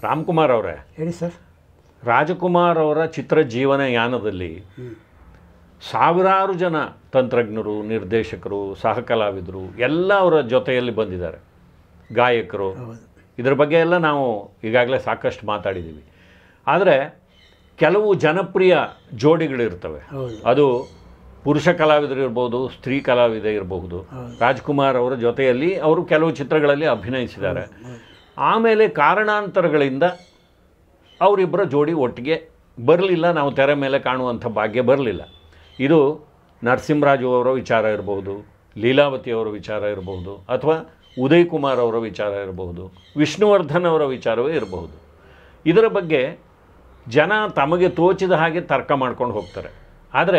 ರಾಮ್ಕುಮಾರ್ ಅವರೇ ಹೇಳಿ ಸರ್ ರಾಜಕುಮಾರ್ ಅವರ ಚಿತ್ರ ಜೀವನ ಯಾನದಲ್ಲಿ ಸಾವಿರಾರು ಜನ ತಂತ್ರಜ್ಞರು ನಿರ್ದೇಶಕರು ಸಹ ಕಲಾವಿದರು ಎಲ್ಲ ಅವರ ಜೊತೆಯಲ್ಲಿ ಬಂದಿದ್ದಾರೆ ಗಾಯಕರು ಹೌದು ಇದರ ಬಗ್ಗೆ ಎಲ್ಲ ನಾವು ಈಗಾಗಲೇ ಸಾಕಷ್ಟು ಮಾತಾಡಿದ್ದೀವಿ ಆದರೆ ಕೆಲವು ಜನಪ್ರಿಯ ಜೋಡಿಗಳಿರ್ತವೆ ಹೌದು ಅದು ಪುರುಷ ಕಲಾವಿದರು ಇರ್ಬೋದು ಸ್ತ್ರೀ ಕಲಾವಿದ ಇರಬಹುದು ರಾಜ್ಕುಮಾರ್ ಅವರ ಜೊತೆಯಲ್ಲಿ ಅವರು ಕೆಲವು ಚಿತ್ರಗಳಲ್ಲಿ ಅಭಿನಯಿಸಿದ್ದಾರೆ ಆಮೇಲೆ ಕಾರಣಾಂತರಗಳಿಂದ ಅವರಿಬ್ಬರ ಜೋಡಿ ಒಟ್ಟಿಗೆ ಬರಲಿಲ್ಲ ನಾವು ತೆರೆ ಮೇಲೆ ಕಾಣುವಂಥ ಭಾಗ್ಯ ಬರಲಿಲ್ಲ ಇದು ನರಸಿಂಹರಾಜು ಅವರ ವಿಚಾರ ಇರಬಹುದು ಲೀಲಾವತಿ ಅವರ ವಿಚಾರ ಇರಬಹುದು ಅಥವಾ ಉದಯ್ ಕುಮಾರ್ ಅವರ ವಿಚಾರ ಇರಬಹುದು ವಿಷ್ಣುವರ್ಧನ್ ಅವರ ವಿಚಾರವೇ ಇರಬಹುದು ಇದರ ಬಗ್ಗೆ ಜನ ತಮಗೆ ತೋಚಿದ ಹಾಗೆ ತರ್ಕ ಮಾಡ್ಕೊಂಡು ಹೋಗ್ತಾರೆ ಆದರೆ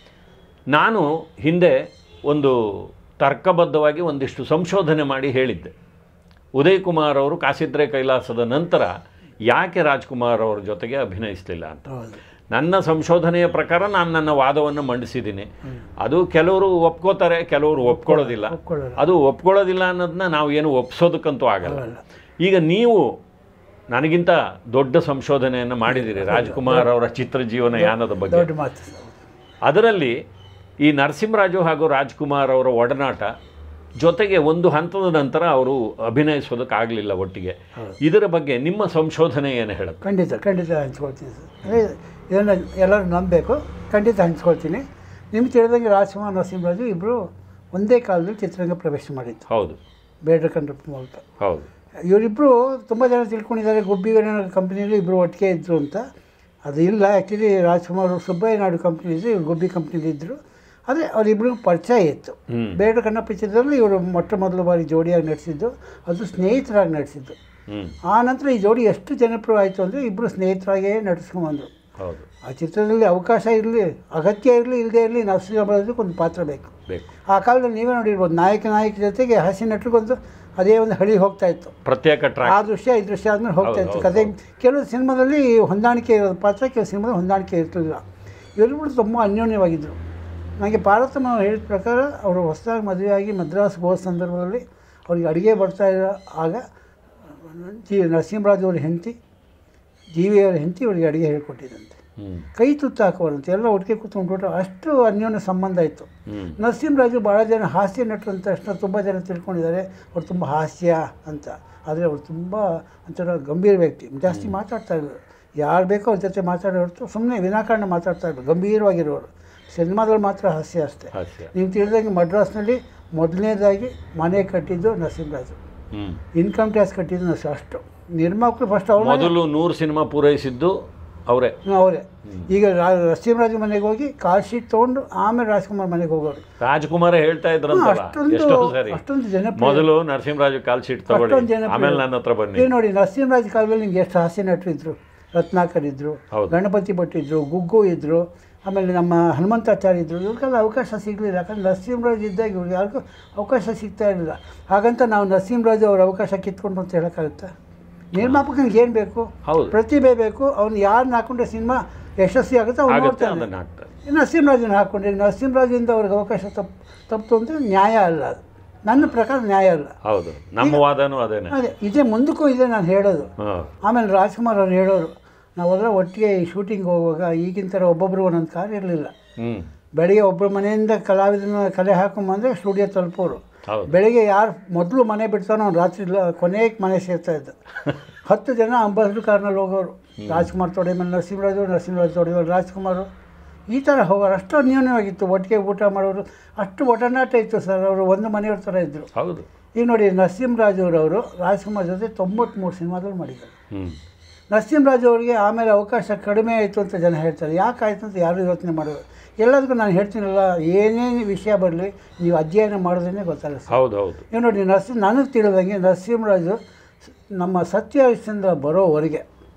ನಾನು ಹಿಂದೆ ಒಂದು ತರ್ಕಬದ್ಧವಾಗಿ ಒಂದಿಷ್ಟು ಸಂಶೋಧನೆ ಮಾಡಿ ಹೇಳಿದ್ದೆ ಉದಯ್ ಕುಮಾರ್ ಅವರು ಕಾಸಿದ್ರೆ ಕೈಲಾಸದ ನಂತರ ಯಾಕೆ ರಾಜ್ಕುಮಾರ್ ಅವರ ಜೊತೆಗೆ ಅಭಿನಯಿಸಲಿಲ್ಲ ಅಂತ ಹೌದು ನನ್ನ ಸಂಶೋಧನೆಯ ಪ್ರಕಾರ ನಾನು ನನ್ನ ವಾದವನ್ನು ಮಂಡಿಸಿದ್ದೀನಿ ಅದು ಕೆಲವರು ಒಪ್ಕೋತಾರೆ ಕೆಲವರು ಒಪ್ಕೊಳ್ಳೋದಿಲ್ಲ ಒಪ್ಕೊಳ್ಳಲ್ಲ. ಅದು ಒಪ್ಕೊಳ್ಳೋದಿಲ್ಲ ಅನ್ನೋದನ್ನ ನಾವು ಏನು ಒಪ್ಸೋದಕ್ಕಂತೂ ಆಗಲ್ಲ ಆಗಲ್ಲ. ಈಗ ನೀವು ನನಗಿಂತ ದೊಡ್ಡ ಸಂಶೋಧನೆಯನ್ನು ಮಾಡಿದ್ದೀರಿ ರಾಜ್ಕುಮಾರ್ ಅವರ ಚಿತ್ರ ಜೀವನ ಯಾನದ ಬಗ್ಗೆ ದೊಡ್ಡ ಮಾತು ಸರ್. ಅದರಲ್ಲಿ ಈ ನರಸಿಂಹರಾಜು ಹಾಗೂ ರಾಜ್ಕುಮಾರ್ ಅವರ ಒಡನಾಟ ಜೊತೆಗೆ ಒಂದು ಹಂತದ ನಂತರ ಅವರು ಅಭಿನಯಿಸೋದಕ್ಕಾಗಲಿಲ್ಲ ಒಟ್ಟಿಗೆ ಇದರ ಬಗ್ಗೆ ನಿಮ್ಮ ಸಂಶೋಧನೆ ಏನು ಹೇಳುತ್ತೆ ಖಂಡಿತ ಖಂಡಿತ ಹಂಚ್ಕೊಳ್ತೀನಿ ಸರ್ ಅದೇ ಇದನ್ನು ಎಲ್ಲರೂ ನಂಬಬೇಕು ಖಂಡಿತ ಹಂಚ್ಕೊಳ್ತೀನಿ ನಿಮ್ಗೆ ತಿಳಿದಂಗೆ ರಾಜ್ಕುಮಾರ್ ನರಸಿಂಹರಾಜು ಇಬ್ಬರು ಒಂದೇ ಕಾಲದಲ್ಲಿ ಚಿತ್ರರಂಗ ಪ್ರವೇಶ ಮಾಡಿದ್ದು ಹೌದು ಬೇಡ್ರ ಕಂಡ್ರಪ್ಪ ಮೂಲಕ ಹೌದು ಇವರಿಬ್ಬರು ತುಂಬ ಜನ ತಿಳ್ಕೊಂಡಿದ್ದಾರೆ ಗುಬ್ಬಿ ಕಂಪ್ನಿಯಲ್ಲಿ ಇಬ್ಬರು ಒಟ್ಟಿಗೆ ಇದ್ದರು ಅಂತ ಅದು ಇಲ್ಲ ಆ್ಯಕ್ಚುಲಿ ರಾಜ್ಕುಮಾರ್ ಅವರು ಸುಬ್ಬಯ್ಯ ನಾಯ್ಡು ಕಂಪ್ನಿಲಿ ಇವ್ರು ಗುಬ್ಬಿ ಕಂಪ್ನಿಲಿ ಇದ್ದರು ಆದರೆ ಅವರಿಬ್ಬರಿಗೂ ಪರಿಚಯ ಇತ್ತು ಹ್ಮ್. ಬೇಡ ಕಣ್ಣಪ್ಪ ಚಿತ್ರದಲ್ಲಿ ಇವರು ಮೊಟ್ಟ ಮೊದಲ ಬಾರಿ ಜೋಡಿಯಾಗಿ ನಟಿಸಿದ್ದು ಅದು ಸ್ನೇಹಿತರಾಗಿ ನಟಿಸಿದ್ದು ಹ್ಞೂ ಆ ನಂತರ ಈ ಜೋಡಿ ಎಷ್ಟು ಜನಪ್ರಿಯ ಆಯಿತು ಅಂದರೆ ಇಬ್ಬರು ಸ್ನೇಹಿತರಾಗೇ ನಟಿಸ್ಕೊಂಬಂದರು ಹೌದು ಆ ಚಿತ್ರದಲ್ಲಿ ಅವಕಾಶ ಇರಲಿ ಅಗತ್ಯ ಇರಲಿ ಇಲ್ಲದೆ ಇರಲಿ ನರಸಿಂಹರಾಜಕ್ಕೆ ಒಂದು ಪಾತ್ರ ಬೇಕು ಬೇಕು ಆ ಕಾಲದಲ್ಲಿ ನೀವೇ ನೋಡಿರ್ಬೋದು ನಾಯಕ ನಾಯಕ ಜೊತೆಗೆ ಹಾಸ್ಯ ನಟರಿಗೊಂದು ಅದೇ ಒಂದು ಹಳಿ ಹೋಗ್ತಾ ಇತ್ತು ಪ್ರತ್ಯೇಕ ಆ ಟ್ರ್ಯಾಕ್ ದೃಶ್ಯ ಈ ದೃಶ್ಯ ಆದ್ಮೇಲೆ ಹೋಗ್ತಾ ಹೌದು, ಇತ್ತು ಹೌದು, ಕತೆ ಕೆಲವು ಸಿನಿಮಾದಲ್ಲಿ ಹೊಂದಾಣಿಕೆ ಇರೋದು ಪಾತ್ರ ಕೆಲವು ಸಿನಿಮಾದಲ್ಲಿ ಹೊಂದಾಣಿಕೆ ಇರ್ತಿಲ್ಲ ಇವರಿಬ್ಬರು ತುಂಬ ಅನ್ಯೋನ್ಯವಾಗಿದ್ದರು ನನಗೆ ಪಾರ್ವತಮ್ಮ ಹೇಳಿದ ಪ್ರಕಾರ ಅವರು ಹೊಸದಾಗಿ ಮದುವೆಯಾಗಿ ಮದ್ರಾಸ್ಗೆ ಹೋದ ಸಂದರ್ಭದಲ್ಲಿ ಅವ್ರಿಗೆ ಅಡುಗೆ ಬರ್ತಾ ಇರೋ ಆಗ ಜಿ ನರಸಿಂಹರಾಜ್ ಅವ್ರ ಹೆಂಡತಿ ಜಿ ವಿ ಅವ್ರ ಹೆಂಡತಿ ಅವರಿಗೆ ಅಡುಗೆ ಹೇಳ್ಕೊಟ್ಟಿದ್ದಂತೆ ಹ್ಞೂ ಕೈ ತುತ್ತು ಹಾಕೋರಂತೆ ಎಲ್ಲ ಒಟ್ಟಿಗೆ ಕೂತ್ಕೊಂಡ್ಬಿಟ್ರು ಅಷ್ಟು ಅನ್ಯೋನ್ಯ ಸಂಬಂಧ ಇತ್ತು ಹ್ಞೂ ನರಸಿಂಹರಾಜು ಭಾಳ ಜನ ಹಾಸ್ಯ ನಟರು ಅಂತ ತಕ್ಷಣ ತುಂಬ ಜನ ತಿಳ್ಕೊಂಡಿದ್ದಾರೆ ಅವ್ರು ತುಂಬ ಹಾಸ್ಯ ಅಂತ ಆದರೆ ಅವ್ರು ತುಂಬ ಒಂಥರ ಗಂಭೀರ ವ್ಯಕ್ತಿ ಜಾಸ್ತಿ ಮಾತಾಡ್ತಾ ಇದ್ರು ಯಾರು ಬೇಕೋ ಅವ್ರ ಜೊತೆ ಮಾತಾಡೋ ಹೊರತು ಸುಮ್ಮನೆ ವಿನಾಕಾರಣ ಮಾತಾಡ್ತಾ ಇದ್ರು ಗಂಭೀರವಾಗಿರೋರು ಸಿನಿಮಾದಲ್ಲಿ ಮಾತ್ರ ಹಾಸ್ಯ ಅಷ್ಟೇ ಹಾಸ್ಯ ನೀವು ತಿಳಿದಂಗೆ ಮಡ್ರಾಸ್ನಲ್ಲಿ ಮೊದಲನೇದಾಗಿ ಮನೆ ಕಟ್ಟಿದ್ದು ನರಸಿಂಹರಾಜು ಹ್ಞೂ ಇನ್ಕಮ್ ಟ್ಯಾಕ್ಸ್ ಕಟ್ಟಿದ್ದು ನರಸಿಂಹ ಅಷ್ಟು ನಿರ್ಮಾಪಕರು ಫಸ್ಟ್ ಅವ್ರ ಮೊದಲು ನೂರು ಸಿನಿಮಾ ಪೂರೈಸಿದ್ದು ಅವರೇ ಅವರೇ ಈಗ ರಾ- ನರಸಿಂಹರಾಜು ಮನೆಗೆ ಹೋಗಿ ಕಾಲ್ ಶೀಟ್ ತೊಗೊಂಡು ಆಮೇಲೆ ರಾಜ್ಕುಮಾರ್ ಮನೆಗೆ ಹೋಗೋರು ರಾಜ್ಕುಮಾರ ಹೇಳ್ತಾ ಇದ್ರಂತಲ್ಲ ಅಷ್ಟೊಂದು ಎಷ್ಟೋ ಸರಿ ಅಷ್ಟೊಂದು ಜನಪ್ರಿಯ ಮೊದಲು ನರಸಿಂಹರಾಜು ಕಾಲ್ ಶೀಟ್ ತಗೊಳ್ಳಿ ಅಷ್ಟೊಂದು ಜನಪ್ರಿಯ. ಆಮೇಲೆ ನನ್ನ ಹತ್ರ ಬನ್ನಿ ಈಗ ನೋಡಿ ನರಸಿಂಹರಾಜ್ ಕಾಲದಲ್ಲಿ ನಿಮ್ಗೆ ಎಷ್ಟು ಹಾಸ್ಯ ನಟರು ಇದ್ರು ರತ್ನಾಕರ್ ಇದ್ರು ಹೌದು. ಗಣಪತಿ ಭಟ್ ಇದ್ರು ಗುಗ್ಗು ಇದ್ರು ಆಮೇಲೆ ನಮ್ಮ ಹನುಮಂತಾಚಾರ್ಯ ಇದ್ರು ಇವ್ರಿಗೆಲ್ಲ ಅವಕಾಶ ಸಿಗಲಿಲ್ಲ ಯಾಕಂದ್ರೆ ನರಸಿಂಹರಾಜ್ ಇದ್ದಾಗ ಇವ್ರಿಗೆ ಯಾರಿಗೂ ಅವಕಾಶ ಸಿಗ್ತಾ ಇರಲಿಲ್ಲ ಹಾಗಂತ ನಾವು ನರಸಿಂಹರಾಜು ಅವ್ರ ಅವಕಾಶ ಕಿತ್ಕೊಂಡು ಅಂತ ಹೇಳೋಕ್ಕಾಗುತ್ತಾ ನಿರ್ಮಾಪಕನಿಗೆ ಏನು ಬೇಕು ಹೌದು ಪ್ರತಿಭೆ ಬೇಕು ಅವ್ನು ಯಾರನ್ನ ಹಾಕೊಂಡ್ರೆ ಸಿನಿಮಾ ಯಶಸ್ವಿ ಆಗುತ್ತೆ ಅವ್ನು ಆಗುತ್ತೆ ನೋಡ್ತಾನೆ ಅದನ್ನ ಹಾಕ್ತಾರೆ ನರಸಿಂಹರಾಜನ ಹಾಕ್ಕೊಂಡ್ರೆ ನರಸಿಂಹರಾಜಿಂದ ಅವ್ರಿಗೆ ಅವಕಾಶ ತಪ್ಪು ತಪ್ಪು ಅಂದರೆ ನ್ಯಾಯ ಅಲ್ಲ ಅದು ನನ್ನ ಪ್ರಕಾರ ನ್ಯಾಯ ಅಲ್ಲ ಹೌದು ನಮ್ಮ ವಾದನೂ ಅದೇನೆ ಅದೇ ಇದೇ ಮುಂದಕ್ಕೂ ಇದೆ ನಾನು ಹೇಳೋದು ಹಾಂ ಆಮೇಲೆ ರಾಜ್ಕುಮಾರ್ ಅವ್ರು ಹೇಳೋರು ನಾವೆಲ್ಲ ಒಟ್ಟಿಗೆ ಈ ಶೂಟಿಂಗ್ ಹೋಗುವಾಗ ಈಗಿನ ಥರ ಒಬ್ಬೊಬ್ಬರು ಒಂದೊಂದು ಕಾರ್ ಇರಲಿಲ್ಲ ಹ್ಞೂ ಬೆಳಿಗ್ಗೆ ಒಬ್ಬರ ಮನೆಯಿಂದ ಕಲಾವಿದನ ಕಲೆ ಹಾಕೊಂಬಂದರೆ ಸ್ಟುಡಿಯೋ ತಲುಪೋರು ಹೌದು ಬೆಳಿಗ್ಗೆ ಯಾರು ಮೊದಲು ಮನೆ ಬಿಡ್ತಾನೋ ಅವ್ನು ರಾತ್ರಿ ಕೊನೆಗೆ ಮನೆ ಸೇರ್ತಾ ಇದ್ದ ಹತ್ತು ಜನ ಅಂಬಾಸಿಡರ್ ಕಾರ್ನಲ್ಲಿ ಹೋಗೋರು ರಾಜ್ಕುಮಾರ್ ತೊಡೆ ಮೇಲೆ ನರಸಿಂಹರಾಜು ನರಸಿಂಹರಾಜ್ ತೊಡೆ ಮೇಲೆ ರಾಜ್ಕುಮಾರು ಈ ಥರ ಹೋಗೋರು ಅಷ್ಟು ಅನ್ಯೋನ್ಯವಾಗಿತ್ತು ಒಟ್ಟಿಗೆ ಊಟ ಮಾಡೋರು ಅಷ್ಟು ಒಡನಾಟ ಇತ್ತು ಸರ್ ಅವರು ಒಂದು ಮನೆಯವ್ರ ಥರ ಇದ್ದರು ಹೌದು ಈಗ ನೋಡಿ ನರಸಿಂಹರಾಜುರವರು ರಾಜ್ಕುಮಾರ್ ಜೊತೆ ತೊಂಬತ್ಮೂರು ಸಿನಿಮಾದಲ್ಲಿ ಮಾಡಿದ್ದಾರೆ ಹ್ಞೂ ನರಸಿಂಹರಾಜು ಅವರಿಗೆ ಆಮೇಲೆ ಅವಕಾಶ ಕಡಿಮೆ ಆಯಿತು ಅಂತ ಜನ ಹೇಳ್ತಾರೆ ಯಾಕೆ ಆಯಿತು ಅಂತ ಯಾರು ಯೋಚನೆ ಮಾಡೋದು ಎಲ್ಲದಕ್ಕೂ ನಾನು ಹೇಳ್ತೀನಲ್ಲ ಏನೇನು ವಿಷಯ ಬರಲಿ ನೀವು ಅಧ್ಯಯನ ಮಾಡೋದೇ ಗೊತ್ತಾಗುತ್ತೆ ಹೌದು ಹೌದು ಈಗ ನೋಡಿ ನರಸಿಂಹ ನನಗೆ ತಿಳಿದಂಗೆ ನರಸಿಂಹರಾಜು ಸ್- ನಮ್ಮ ಸತ್ಯ ಹರಿಶ್ಚಂದ್ರ ಬರೋವರೆಗೆ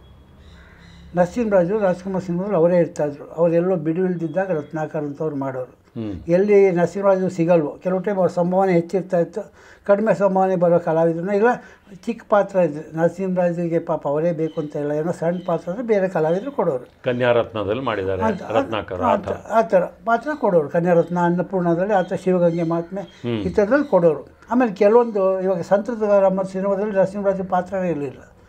ನರಸಿಂಹರಾಜು ರಾಜ್ಕುಮಾರ್ ಸಿನಿಮಾದಲ್ಲಿ ಅವರೇ ಇರ್ತಾಯಿದ್ರು ಅವರೆಲ್ಲೋ ಬಿಡುವಿಲ್ದಿದ್ದಾಗ ರತ್ನಾಕರ್ ಅಂತವ್ರು ಮಾಡೋರು ಹ್ಞೂ ಎಲ್ಲಿ ನರಸಿಂಹರಾಜು ಸಿಗಲ್ವೋ ಕೆಲವು ಟೈಮ್ ಅವ್ರ ಸಂಭಾವನೆ ಹೆಚ್ಚಿರ್ತಾ ಇತ್ತು ಕಡಿಮೆ ಸಂಭಾವನೆ ಬರೋ ಕಲಾವಿದರನ್ನ ಇಲ್ಲ ಚಿಕ್ಕ ಪಾತ್ರ ಇದ್ರೆ ನರಸಿಂಹರಾಜಿಗೆ ಪಾಪ ಅವರೇ ಬೇಕು ಅಂತ ಇಲ್ಲ ಏನೋ ಸಣ್ಣ ಪಾತ್ರ ಅಂದರೆ ಬೇರೆ ಕಲಾವಿದರು ಕೊಡೋರು ಕನ್ಯಾರತ್ನದಲ್ಲಿ ಮಾಡಿದ್ದಾರೆ ಅಂತ- ರತ್ನಾಕರ್ ಆ ಆ ಥರ ಥರ- ಆ ಥರ ಪಾತ್ರ ಕೊಡೋರು ಕನ್ಯಾರತ್ನ ಅನ್ನಪೂರ್ಣದಲ್ಲಿ ಆ ಥರ ಶಿವಗಂಗೆ ಮಹಾತ್ಮೆ ಈ ಥರದಲ್ಲಿ ಕೊಡೋರು ಆಮೇಲೆ ಕೆಲವೊಂದು ಇವಾಗ ಸಂತೃತಗಾರ ಮತ್ತು ಸಿನಿಮಾದಲ್ಲಿ ನರಸಿಂಹರಾಜು ಪಾತ್ರನೇ ಇರಲಿಲ್ಲ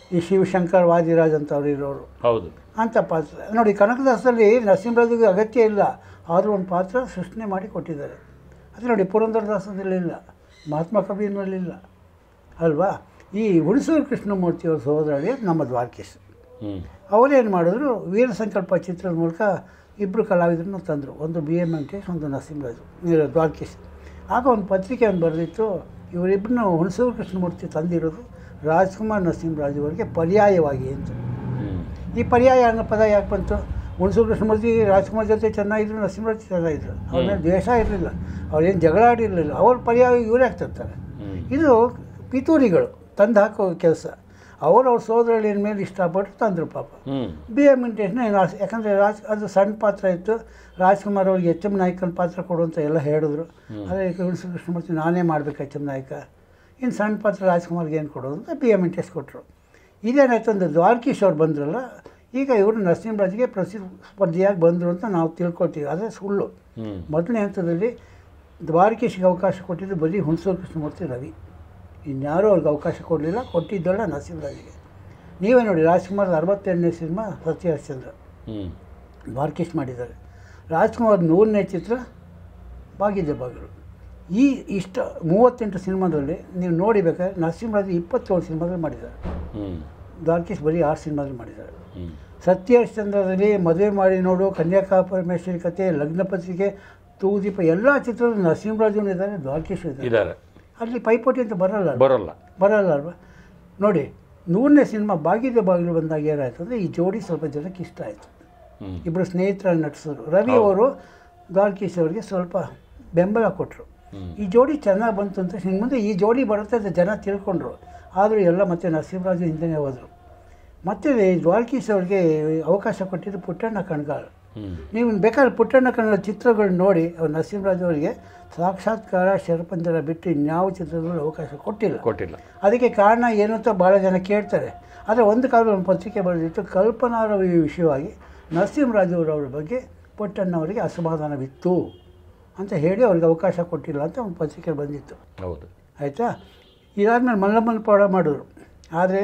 ಈ ಶಿವಶಂಕರ್ ವಾದಿರಾಜ್ ಅಂತ ಅವ್ರು ಇರೋರು ಹೌದು ಅಂತ ಪಾತ್ರ ನೋಡಿ ಕನಕದಾಸದಲ್ಲಿ ನರಸಿಂಹರಾಜಿಗೆ ಅಗತ್ಯ ಇಲ್ಲ ಆದರೂ ಒಂದು ಪಾತ್ರ ಸೃಷ್ಟಿ ಮಾಡಿ ಕೊಟ್ಟಿದ್ದಾರೆ ಅದು ನೋಡಿ ಪುರಂದರದಾಸದಲ್ಲಿಲ್ಲ ಮಹಾತ್ಮ ಕವಿಯನ್ನಲ್ಲಿಲ್ಲ ಅಲ್ವಾ ಈ ಹುಣಸೂರು ಕೃಷ್ಣಮೂರ್ತಿಯವ್ರ ಸಹೋದರಳಿ ನಮ್ಮ ದ್ವಾರಕೀಶ್ ಹ್ಞೂ ಅವರೇನು ಮಾಡಿದ್ರು ವೀರ ಸಂಕಲ್ಪ ಚಿತ್ರದ ಮೂಲಕ ಇಬ್ಬರು ಕಲಾವಿದರನ್ನು ತಂದರು ಒಂದು ಬಿ ಎಮ್ ವೆಂಕಟೇಶ್ ಒಂದು ನರಸಿಂಹರಾಜು ಇವ್ರು ದ್ವಾರಕೀಶ್ ಆಗ ಒಂದು ಪತ್ರಿಕೆ ಒಂದು ಬರೆದಿತ್ತು ಇವರಿಬ್ಬರನ್ನು ಹುಣಸೂರು ಕೃಷ್ಣಮೂರ್ತಿ ತಂದಿರೋದು ರಾಜ್ಕುಮಾರ್ ನರಸಿಂಹರಾಜು ಅವರಿಗೆ ಪರ್ಯಾಯವಾಗಿ ಅಂತ ಹ್ಞೂ ಈ ಪರ್ಯಾಯ ಅನ್ನೋ ಪದ ಯಾಕೆ ಬಂತು ಹುಣಸೂರು ಕೃಷ್ಣಮೂರ್ತಿ ರಾಜ್ಕುಮಾರ್ ಜೊತೆ ಚೆನ್ನಾಗಿದ್ರು ನರಸಿಂಹರಾಜ್ ಚೆನ್ನಾಗಿದ್ರು ಅವ್ರ ಮೇಲೆ ದ್ವೇಷ ಇರಲಿಲ್ಲ ಅವ್ರೇನು ಜಗಳ ಆಡಿರಲಿಲ್ಲ ಅವ್ರ ಪರ್ಯಾಯ ಇವರೇ ಆಗ್ತಿರ್ತಾರೆ ಹ್ಞೂ ಇದು ಪಿತೂರಿಗಳು ತಂದು ಹಾಕೋ ಕೆಲಸ ಅವರು ಅವ್ರ ಸೋದರಳಿನ ಮೇಲೆ ಇಷ್ಟಪಟ್ಟು ತಂದರು ಪಾಪ ಹ್ಞೂ ಬಿ ಎಮ್ ವೆಂಕಟೇಶ್ನ ಏನು ಆಸೆ ಯಾಕಂದರೆ ರಾಜ್ ಅದು ಸಣ್ಣ ಪಾತ್ರ ಇತ್ತು ರಾಜ್ಕುಮಾರ್ ಅವ್ರಿಗೆ ಎಚ್ ಎಮ್ ನಾಯ್ಕನ ಪಾತ್ರ ಕೊಡು ಅಂತ ಎಲ್ಲ ಹೇಳಿದ್ರು ಆದರೆ ಹುಣಸೂರು ಕೃಷ್ಣಮೂರ್ತಿ ನಾನೇ ಮಾಡಬೇಕು ಎಚ್ ಎಮ್ ನಾಯ್ಕ ಇನ್ನು ಸಣ್ಣ ಪಾತ್ರ ರಾಜ್ಕುಮಾರ್ಗೆ ಏನು ಕೊಡೋದು ಅಂತ ಬಿ ಎಮ್ ವೆಂಕಟೇಶ್ ಕೊಟ್ಟರು ಇದೇನಾಯ್ತು ಅಂದರೆ ದ್ವಾರಕೀಶ್ ಅವ್ರು ಬಂದ್ರಲ್ಲ ಈಗ ಇವರು ನರಸಿಂಹರಾಜ್ಗೆ ಪ್ರಸಿದ್ಧ ಸ್ಪರ್ಧಿಯಾಗಿ ಬಂದರು ಅಂತ ನಾವು ತಿಳ್ಕೊಳ್ತೀವಿ ಆದರೆ ಸುಳ್ಳು ಹ್ಞೂ ಮೊದಲನೇ ಹಂತದಲ್ಲಿ ದ್ವಾರಕೀಶ್ಗೆ ಅವಕಾಶ ಕೊಟ್ಟಿದ್ದು ಬರೀ ಹುಣಸೂರು ಕೃಷ್ಣಮೂರ್ತಿ ರವಿ ಇನ್ಯಾರೂ ಅವ್ರಿಗೆ ಅವಕಾಶ ಕೊಡಲಿಲ್ಲ ಕೊಟ್ಟಿದ್ದಲ್ಲ ನರಸಿಂಹರಾಜಿಗೆ ನೀವೇ ನೋಡಿ ರಾಜ್ಕುಮಾರ್ ಅರವತ್ತೆರಡನೇ ಸಿನಿಮಾ ಸತ್ಯ ಹರಿಶ್ಚಂದ್ರ ಹ್ಞೂ ದ್ವಾರಕೀಶ್ ಮಾಡಿದ್ದಾರೆ ರಾಜ್ಕುಮಾರ್ ನೂರನೇ ಚಿತ್ರ ಬಾಗಿದ್ದೆ ಬಾಗಿಲು ಈ ಇಷ್ಟ ಮೂವತ್ತೆಂಟು ಸಿನಿಮಾದಲ್ಲಿ ನೀವು ನೋಡಿಬೇಕಾದ್ರೆ ನರಸಿಂಹರಾಜು ಇಪ್ಪತ್ತೇಳು ಸಿನಿಮಾದಲ್ಲಿ ಮಾಡಿದ್ದಾರೆ ಹ್ಞೂ ದ್ವಾರಕೀಶ್ ಬರೀ ಆರು ಸಿನಿಮಾದಲ್ಲಿ ಮಾಡಿದ್ದಾರೆ ಹ್ಞೂ ಸತ್ಯ ಹರಿಶ್ಚಂದ್ರದಲ್ಲಿ ಮದುವೆ ಮಾಡಿ ನೋಡು ಕನ್ಯಾಕಾ ಪರಮೇಶ್ವರಿ ಕತೆ ಲಗ್ನ ಪತ್ರಿಕೆ ತೂದೀಪ ಎಲ್ಲ ಚಿತ್ರದಲ್ಲಿ ನರಸಿಂಹರಾಜು ಇದ್ದಾರೆ ದ್ವಾರಕೀಶ್ ಇದ್ದಾರೆ ಇದ್ದಾರೆ ಅಲ್ಲಿ ಪೈಪೋಟಿ ಅಂತ ಬರಲ್ಲ ಅಲ್ವಾ? ಬರೋಲ್ಲ ಬರಲ್ಲ ಅಲ್ವಾ ನೋಡಿ ನೂರನೇ ಸಿನಿಮಾ ಬಾಗಿದ ಬಾಗಿಲು ಬಂದಾಗ ಏನಾಯ್ತು ಅಂದರೆ ಈ ಜೋಡಿ ಸ್ವಲ್ಪ ಜನಕ್ಕೆ ಇಷ್ಟ ಆಯಿತು ಹ್ಞೂ ಇಬ್ಬರು ಸ್ನೇಹಿತರಾಗಿ ನಟಿಸಿದ್ರು ರವಿ ಅವರು ದ್ವಾರಕೀಶ್ ಅವರಿಗೆ ಸ್ವಲ್ಪ ಬೆಂಬಲ ಕೊಟ್ಟರು ಹ್ಞೂ ಈ ಜೋಡಿ ಚೆನ್ನಾಗಿ ಬಂತು ಅಂತ ಇನ್ನು ಮುಂದೆ ಈ ಜೋಡಿ ಬರುತ್ತೆ ಅಂತ ಜನ ತಿಳ್ಕೊಂಡ್ರು ಆದರೂ ಎಲ್ಲ ಮತ್ತೆ ನರಸಿಂಹರಾಜು ಹಿಂದೆನೇ ಹೋದರು ಮತ್ತೆ ಈ ದ್ವಾರಕೀಶ್ ಅವ್ರಿಗೆ ಅವಕಾಶ ಕೊಟ್ಟಿದ್ದು ಪುಟ್ಟಣ್ಣ ಕಣ್ಗಾಲ್ ಹ್ಞೂ ನೀವು ಬೇಕಾದ್ರೆ ಪುಟ್ಟಣ್ಣ ಕನ್ನಡ ಚಿತ್ರಗಳನ್ನ ನೋಡಿ ಅವ್ರು ನರಸಿಂಹರಾಜು ಅವರಿಗೆ ಸಾಕ್ಷಾತ್ಕಾರ ಶರಪಂಜರ ಬಿಟ್ಟು ಇನ್ಯಾವ ಚಿತ್ರದಲ್ಲೂ ಅವಕಾಶ ಕೊಟ್ಟಿಲ್ಲ ಕೊಟ್ಟಿಲ್ಲ ಅದಕ್ಕೆ ಕಾರಣ ಏನು ಅಂತ ಭಾಳ ಜನ ಕೇಳ್ತಾರೆ ಆದರೆ ಒಂದು ಕಾಲದಲ್ಲಿ ಒಂದು ಪತ್ರಿಕೆ ಬರೆದಿತ್ತು ಕಲ್ಪನಾರವಿ ವಿಷಯವಾಗಿ ನರಸಿಂಹರಾಜುರವ್ರ ಬಗ್ಗೆ ಪುಟ್ಟಣ್ಣವರಿಗೆ ಅಸಮಾಧಾನವಿತ್ತು ಅಂತ ಹೇಳಿ ಅವ್ರಿಗೆ ಅವಕಾಶ ಕೊಟ್ಟಿಲ್ಲ ಅಂತ ಒಂದು ಪತ್ರಿಕೆ ಬಂದಿತ್ತು ಹೌದು ಆಯಿತಾ ಇದಾದ್ಮೇಲೆ ಮಲ್ಲಮ್ಮನ ಪಾಡ ಮಾಡಿದ್ರು ಆದರೆ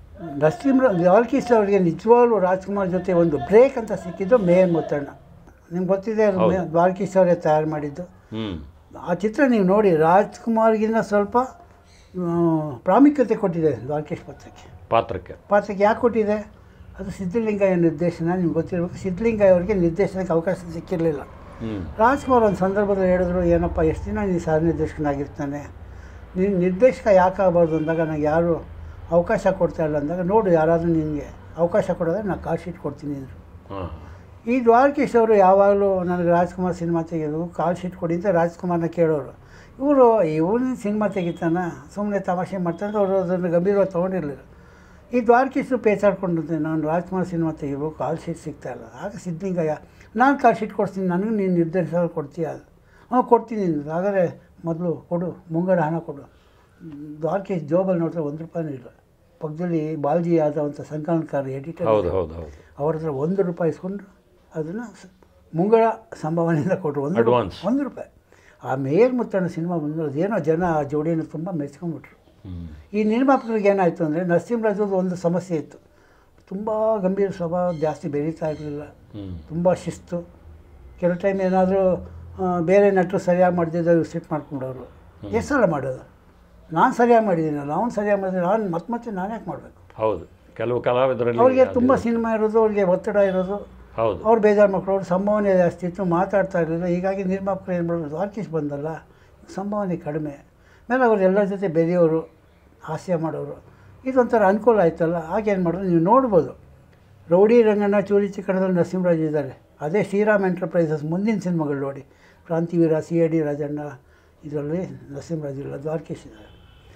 ನರಸಿಂಹ ದ್ವಾರಕೀಶ್ ಅವರಿಗೆ ನಿಜವಾಗ್ಲೂ ರಾಜ್ಕುಮಾರ್ ಜೊತೆ ಒಂದು ಬ್ರೇಕ್ ಅಂತ ಸಿಕ್ಕಿದ್ದು ಮೇಯನ್ ಮುತ್ತಣ್ಣ ನಿಮ್ಗೆ ಗೊತ್ತಿದೆ ಅದು ಮೇ- ದ್ವಾರಕೀಶ್ ಅವರೇ ತಯಾರು ಮಾಡಿದ್ದು ಹ್ಞೂ ಆ ಚಿತ್ರ ನೀವು ನೋಡಿ ರಾಜ್ಕುಮಾರ್ಗಿನ್ನ ಸ್ವಲ್ಪ ಆ, ಪ್ರಾಮುಖ್ಯತೆ ಕೊಟ್ಟಿದೆ ದ್ವಾರಕೀಶ್ ಪತ್ರಕ್ಕೆ ಪಾತ್ರಕ್ಕೆ ಪಾತ್ರಕ್ಕೆ ಯಾಕೆ ಕೊಟ್ಟಿದೆ ಅದು ಸಿದ್ಧಲಿಂಗಯ್ಯ ನಿರ್ದೇಶನ ನಿಮ್ಗೆ ಗೊತ್ತಿರಬೇಕು ಸಿದ್ಧಲಿಂಗಯ್ಯ ಅವರಿಗೆ ನಿರ್ದೇಶನಕ್ಕೆ ಅವಕಾಶ ಸಿಕ್ಕಿರಲಿಲ್ಲ ಹ್ಞೂ ರಾಜ್ಕುಮಾರ್ ಒಂದು ಸಂದರ್ಭದಲ್ಲಿ ಹೇಳಿದ್ರು ಏನಪ್ಪ ಎಷ್ಟು ದಿನ ನೀನು ಸಹ ನಿರ್ದೇಶಕನಾಗಿರ್ತಾನೆ ನೀನು ನಿರ್ದೇಶಕ ಯಾಕಾಗಬಾರ್ದು ಅಂದಾಗ ನನಗೆ ಯಾರು ಅವಕಾಶ ಕೊಡ್ತಾ ಇಲ್ಲ ಅಂದಾಗ ನೋಡು ಯಾರಾದರೂ ನಿನಗೆ ಅವಕಾಶ ಕೊಡೋದ್ರೆ ನಾನು ಕಾಲ್ ಶೀಟ್ ಕೊಡ್ತೀನಿ ಅಂದರು ಹಾಂ ಈ ದ್ವಾರಕೀಶ್ ಅವರು ಯಾವಾಗಲೂ ನನಗೆ ರಾಜ್ಕುಮಾರ್ ಸಿನಿಮಾ ತೆಗೆದು ಕಾಲ್ ಶೀಟ್ ಕೊಡಿ ಅಂತ ರಾಜ್ಕುಮಾರ್ನ ಕೇಳೋರು ಇವರು ಇವನು ಸಿನಿಮಾ ತೆಗಿತಾನ ಸುಮ್ಮನೆ ತಮಾಷೆ ಮಾಡ್ತಾರೆ ಅವರು ಅದನ್ನು ಗಂಭೀರವಾಗಿ ತೊಗೊಂಡಿರಲಿಲ್ಲ ಈ ದ್ವಾರಕೀಶು ಪೇಚಾಡ್ಕೊಂಡಿದ್ದೆ ನಾನು ರಾಜ್ಕುಮಾರ್ ಸಿನಿಮಾ ತೆಗಿಬೇಕು ಕಾಲ್ ಶೀಟ್ ಸಿಗ್ತಾ ಇಲ್ಲ ಆಗ ಸಿದ್ಧಲಿಂಗಯ್ಯ ನಾನು ಕಾಲ್ ಶೀಟ್ ಕೊಡ್ತೀನಿ ನನಗೆ ನೀನು ನಿರ್ದೇಶಕ ಕೊಡ್ತೀಯ ಹ್ಞೂ ಕೊಡ್ತೀನಿ ಅಂದ್ರು. ಹಾಗಾದರೆ ಮೊದಲು ಕೊಡು ಮುಂಗಡ ಹಣ ಕೊಡು ದ್ವಾರಕೀಶ್ ಜೋಬಲ್ಲಿ ನೋಡಿದ್ರೆ ಒಂದು ರೂಪಾಯಿನೂ ಇಲ್ಲ ಪಕ್ಕದಲ್ಲಿ ಬಾಲ್ಜಿ ಯಾದವ್ ಅಂತ ಸಂಕಲನಕಾರ ಎಡಿಟರ್ ಹೌದು ಹೌದು ಹೌದು ಅವ್ರ ಹತ್ರ ಒಂದು ರೂಪಾಯಿ ಇಸ್ಕೊಂಡು ಅದನ್ನು ಮುಂಗಳ ಸಂಭಾವನೆಯಿಂದ ಕೊಟ್ಟರು ಒಂದು ರೂಪಾಯಿ- Advance. ಒಂದು ರೂಪಾಯಿ ಆ ಮೇಲ್ ಮುತ್ತಣ್ಣ ಸಿನಿಮಾ ಬಂದು ಅದೇನೋ ಜನ ಆ ಜೋಡಿಯನ್ನು ತುಂಬ ಮೆಚ್ಕೊಂಡ್ಬಿಟ್ರು ಹ್ಞೂ ಈ ನಿರ್ಮಾಪಕರಿಗೆ ಏನಾಯಿತು ಅಂದರೆ ನರಸಿಂಹರಾಜದ್ದು ಒಂದು ಸಮಸ್ಯೆ ಇತ್ತು ತುಂಬ ಗಂಭೀರ ಸ್ವಭಾವ ಜಾಸ್ತಿ ಬೆಳೀತಾ ಇರಲಿಲ್ಲ ಹ್ಞೂ ತುಂಬ ಶಿಸ್ತು ಕೆಲವು ಟೈಮ್ ಏನಾದರೂ ಬೇರೆ ನಟರು ಸರಿಯಾಗಿ ಮಾಡ್ದಿದ್ದು ಸಿಟ್ ಮಾಡ್ಕೊಂಡವರು ಎಷ್ಟು ಸಲ ಮಾಡೋದು ನಾನು ಸರಿಯಾಗಿ ಮಾಡಿದ್ದೀನಲ್ಲ ಅವ್ನು ಸರಿಯಾಗಿ ಮಾಡಿದ್ರೆ ನಾನು ಮತ್ತೆ ಮತ್ತೆ ನಾನು ಯಾಕೆ ಮಾಡಬೇಕು ಹೌದು ಕೆಲವು ಕಲಾವಿದರಲ್ಲಿ ಅವ್ರಿಗೆ ತುಂಬ ಅದು- ಸಿನಿಮಾ ಇರೋದು ಅವ್ರಿಗೆ ಒತ್ತಡ ಇರೋದು ಹೌದು ಅವ್ರು ಬೇಜಾರು ಮಕ್ಕಳು ಅವ್ರ ಸಂಭಾವನೆ ಜಾಸ್ತಿ ಇತ್ತು ಮಾತಾಡ್ತಾ ಇರಲಿಲ್ಲ ಹೀಗಾಗಿ ನಿರ್ಮಾಪಕರು ಏನು ಮಾಡೋದು ದ್ವಾರಕೀಶ್ ಬಂದಲ್ಲ ಸಂಭಾವನೆ ಕಡಿಮೆ ಮೇಲೆ ಅವ್ರು ಎಲ್ಲರ ಜೊತೆ ಬೆರೆಯೋರು ಹಾಸ್ಯ ಮಾಡೋರು ಇದೊಂಥರ ಅನುಕೂಲ ಆಯ್ತಲ್ಲ ಆಗೇನು ಮಾಡೋದು ನೀವು ನೋಡ್ಬೋದು ರೌಡಿ ರಂಗಣ್ಣ ಚೂರಿ ಚಿಕ್ಕಣದಲ್ಲಿ ನರಸಿಂಹರಾಜ್ ಇದ್ದಾರೆ ಅದೇ ಶ್ರೀರಾಮ್ ಎಂಟರ್ಪ್ರೈಸಸ್ ಮುಂದಿನ ಸಿನಿಮಾಗಳು ನೋಡಿ Krantiveera C I D Rajanna ಇದರಲ್ಲಿ ನರಸಿಂಹರಾಜ್ ಇಲ್ಲ ದ್ವಾರಕೀಶ್ ಇದ್ದಾರೆ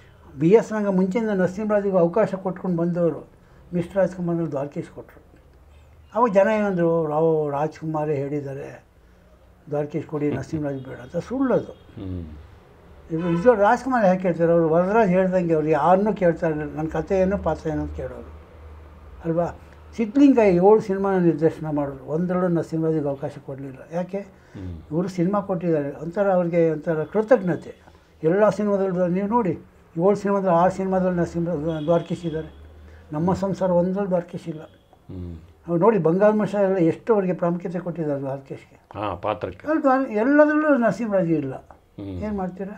ಬಿ ಎಸ್ ರಂಗ ಮುಂಚೆಯಿಂದ ನರಸಿಂಹರಾಜಿಗೆ ಅವಕಾಶ ಕೊಟ್ಕೊಂಡು ಬಂದವರು ಮಿಸ್ಟರ್ ರಾಜ್ಕುಮಾರ್ನಲ್ಲಿ ದ್ವಾರಕೀಶ್ ಕೊಟ್ಟರು ಅವಾಗ ಜನ ಏನಂದರು ರಾವ್ ರಾಜ್ಕುಮಾರೇ ಹೇಳಿದ್ದಾರೆ ದ್ವಾರಕೀಶ್ ಕೊಡಿ ನರಸಿಂಹರಾಜ್ ಬೇಡ ಅಂತ ಸುಳ್ಳದು ಹ್ಞೂ ಇದು ನಿಜ ರಾಜ್ಕುಮಾರ್ ಯಾಕೆ ಕೇಳ್ತಾರೆ ಅವರು ವರದರಾಜ್ ಹೇಳ್ದಂಗೆ ಅವ್ರು ಯಾರನ್ನೂ ಕೇಳ್ತಾ ಇರಲಿಲ್ಲ ನನ್ನ ಕಥೆ ಏನು ಪಾತ್ರ ಏನು ಅಂತ ಕೇಳೋರು ಅಲ್ವಾ ಸಿದ್ಲಿಂಗ ಏಳು ಸಿನಿಮಾ ನಿರ್ದೇಶನ ಮಾಡೋರು ಒಂದರಲ್ಲೂ ನರಸಿಂಹರಾಜಿಗೆ ಅವಕಾಶ ಕೊಡಲಿಲ್ಲ ಯಾಕೆ ಹ್ಞೂ ಇವರು ಸಿನಿಮಾ ಕೊಟ್ಟಿದ್ದಾರೆ ಒಂಥರ ಅವ್ರಿಗೆ ಒಂಥರ ಕೃತಜ್ಞತೆ ಎಲ್ಲ ಸಿನಿಮಾದಲ್ಲಿ ನೀವು ನೋಡಿ ಏಳು ಸಿನಿಮಾದಲ್ಲಿ ಆರು ಸಿನಿಮಾದಲ್ಲಿ ನರಸಿಂಹ ದ್ವಾರಕೀಶ್ ಇದ್ದಾರೆ ನಮ್ಮ ಸಂಸಾರ ಒಂದರಲ್ಲಿ ದ್ವಾರಕೇಶ್ ಇಲ್ಲ ಹ್ಞೂ ಅವ್ರು ನೋಡಿ ಬಂಗಾಳ ಮಶ ಎಲ್ಲ ಎಷ್ಟು ಅವರಿಗೆ ಪ್ರಾಮುಖ್ಯತೆ ಕೊಟ್ಟಿದ್ದಾರೆ ದ್ವಾರಕೇಶ್ಗೆ ಹಾಂ ಪಾತ್ರಕ್ಕೆ ಅಲ್ಲಿ ದ್ವಾರ ಎಲ್ಲದರಲ್ಲೂ ನರಸಿಂಹರಾಜು ಇಲ್ಲ ಹ್ಞೂ ಏನು ಮಾಡ್ತೀರಾ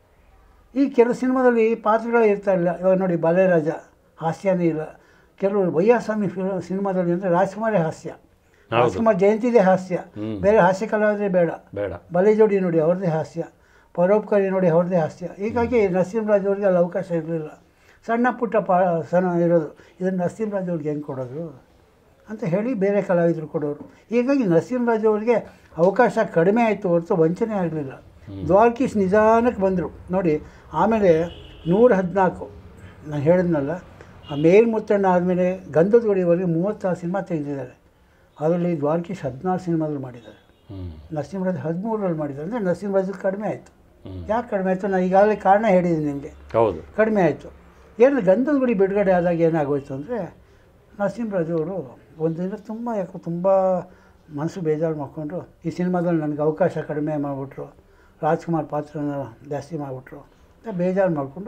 ಈ ಕೆಲವು ಸಿನಿಮಾದಲ್ಲಿ ಪಾತ್ರಗಳೇ ಇರ್ತಾ ಇಲ್ಲ ಇವಾಗ ನೋಡಿ ಬಾಲೆರಾಜ ಹಾಸ್ಯನೇ ಇಲ್ಲ ಕೆಲವು ವಯ್ಯಾಸ್ವಾಮಿ ಫಿಲ್ಮ್ ಸಿನಿಮಾದಲ್ಲಿ ಅಂದರೆ ರಾಜ್ಕುಮಾರೇ ಹಾಸ್ಯ ಹೌದು. ರಾಜ್ಕುಮಾರ್ ಜಯಂತಿದೇ ಹಾಸ್ಯ ಹ್ಮ್. ಬೇರೆ ಹಾಸ್ಯ ಕಲಾವಿದರೆ ಬೇಡ ಬೇಡ ಬಲೆಜೋಡಿ ನೋಡಿ ಅವ್ರದ್ದೇ ಹಾಸ್ಯ ಪರೋಪಕಾರಿ ನೋಡಿ ಅವ್ರದ್ದೇ ಹಾಸ್ಯ ಹೀಗಾಗಿ ನರಸಿಂಹರಾಜ್ ಅವ್ರಿಗೆ ಅಲ್ಲಿ ಅವಕಾಶ ಇರಲಿಲ್ಲ ಸಣ್ಣ ಪುಟ್ಟ ಪಾ ಸಣ್ಣ ಇರೋದು ಇದನ್ನು ನರಸಿಂಹರಾಜ್ ಅವ್ರಿಗೆ ಹೆಂಗೆ ಕೊಡೋದು ಅಂತ ಹೇಳಿ ಬೇರೆ ಕಲಾವಿದರು ಕೊಡೋರು ಹೀಗಾಗಿ ನರಸಿಂಹರಾಜ್ ಅವರಿಗೆ ಅವಕಾಶ ಕಡಿಮೆ ಆಯಿತು ಹೊರತು ವಂಚನೆ ಆಗಲಿಲ್ಲ ದ್ವಾರಕೀಶ್ ನಿಧಾನಕ್ಕೆ ಬಂದರು ನೋಡಿ ಆಮೇಲೆ ನೂರ ಹದಿನಾಲ್ಕು ನಾನು ಹೇಳಿದ್ನಲ್ಲ ಆ ಮೇಲ್ಮುತ್ತಣ್ಣ ಆದಮೇಲೆ ಗಂಧದ ಗುಡಿವರೆಗೆ ಮೂವತ್ತಾರು ಸಿನಿಮಾ ತೆಗೆದಿದ್ದಾರೆ ಅದರಲ್ಲಿ ದ್ವಾರಕೀಶ್ ಹದಿನಾರು ಸಿನಿಮಾಗಳು ಮಾಡಿದ್ದಾರೆ ಹ್ಞೂ ನರಸಿಂಹರಾಜ್ ಹದಿಮೂರರಲ್ಲಿ ಮಾಡಿದ್ದಾರೆ ಅಂದರೆ ನರಸಿಂಹರಾಜ್ ಕಡಿಮೆ ಆಯಿತು ಹ್ಞೂ ಯಾಕೆ ಕಡಿಮೆ ಆಯಿತು ನಾನು ಈಗಾಗಲೇ ಕಾರಣ ಹೇಳಿದ್ದೀನಿ ನಿಮಗೆ ಹೌದು ಕಡಿಮೆ ಆಯಿತು ಏನು ಗಂಧದ ಗುಡಿ ಬಿಡುಗಡೆ ಆದಾಗ ಏನಾಗೋಯ್ತು ಅಂದರೆ ನರಸಿಂಹರಾಜ್ ಅವರು ಒಂದಿನ ತುಂಬ ಯಾಕೋ ತುಂಬ ಮನಸ್ಸು ಬೇಜಾರು ಮಾಡ್ಕೊಂಡ್ರು ಈ ಸಿನಿಮಾದಲ್ಲಿ ನನಗೆ ಅವಕಾಶ ಕಡಿಮೆ ಮಾಡಿಬಿಟ್ರು ರಾಜ್ಕುಮಾರ್ ಪಾತ್ರನ ಜಾಸ್ತಿ ಮಾಡಿಬಿಟ್ರು ಅಂತ ಬೇಜಾರು ಮಾಡಿಕೊಂಡು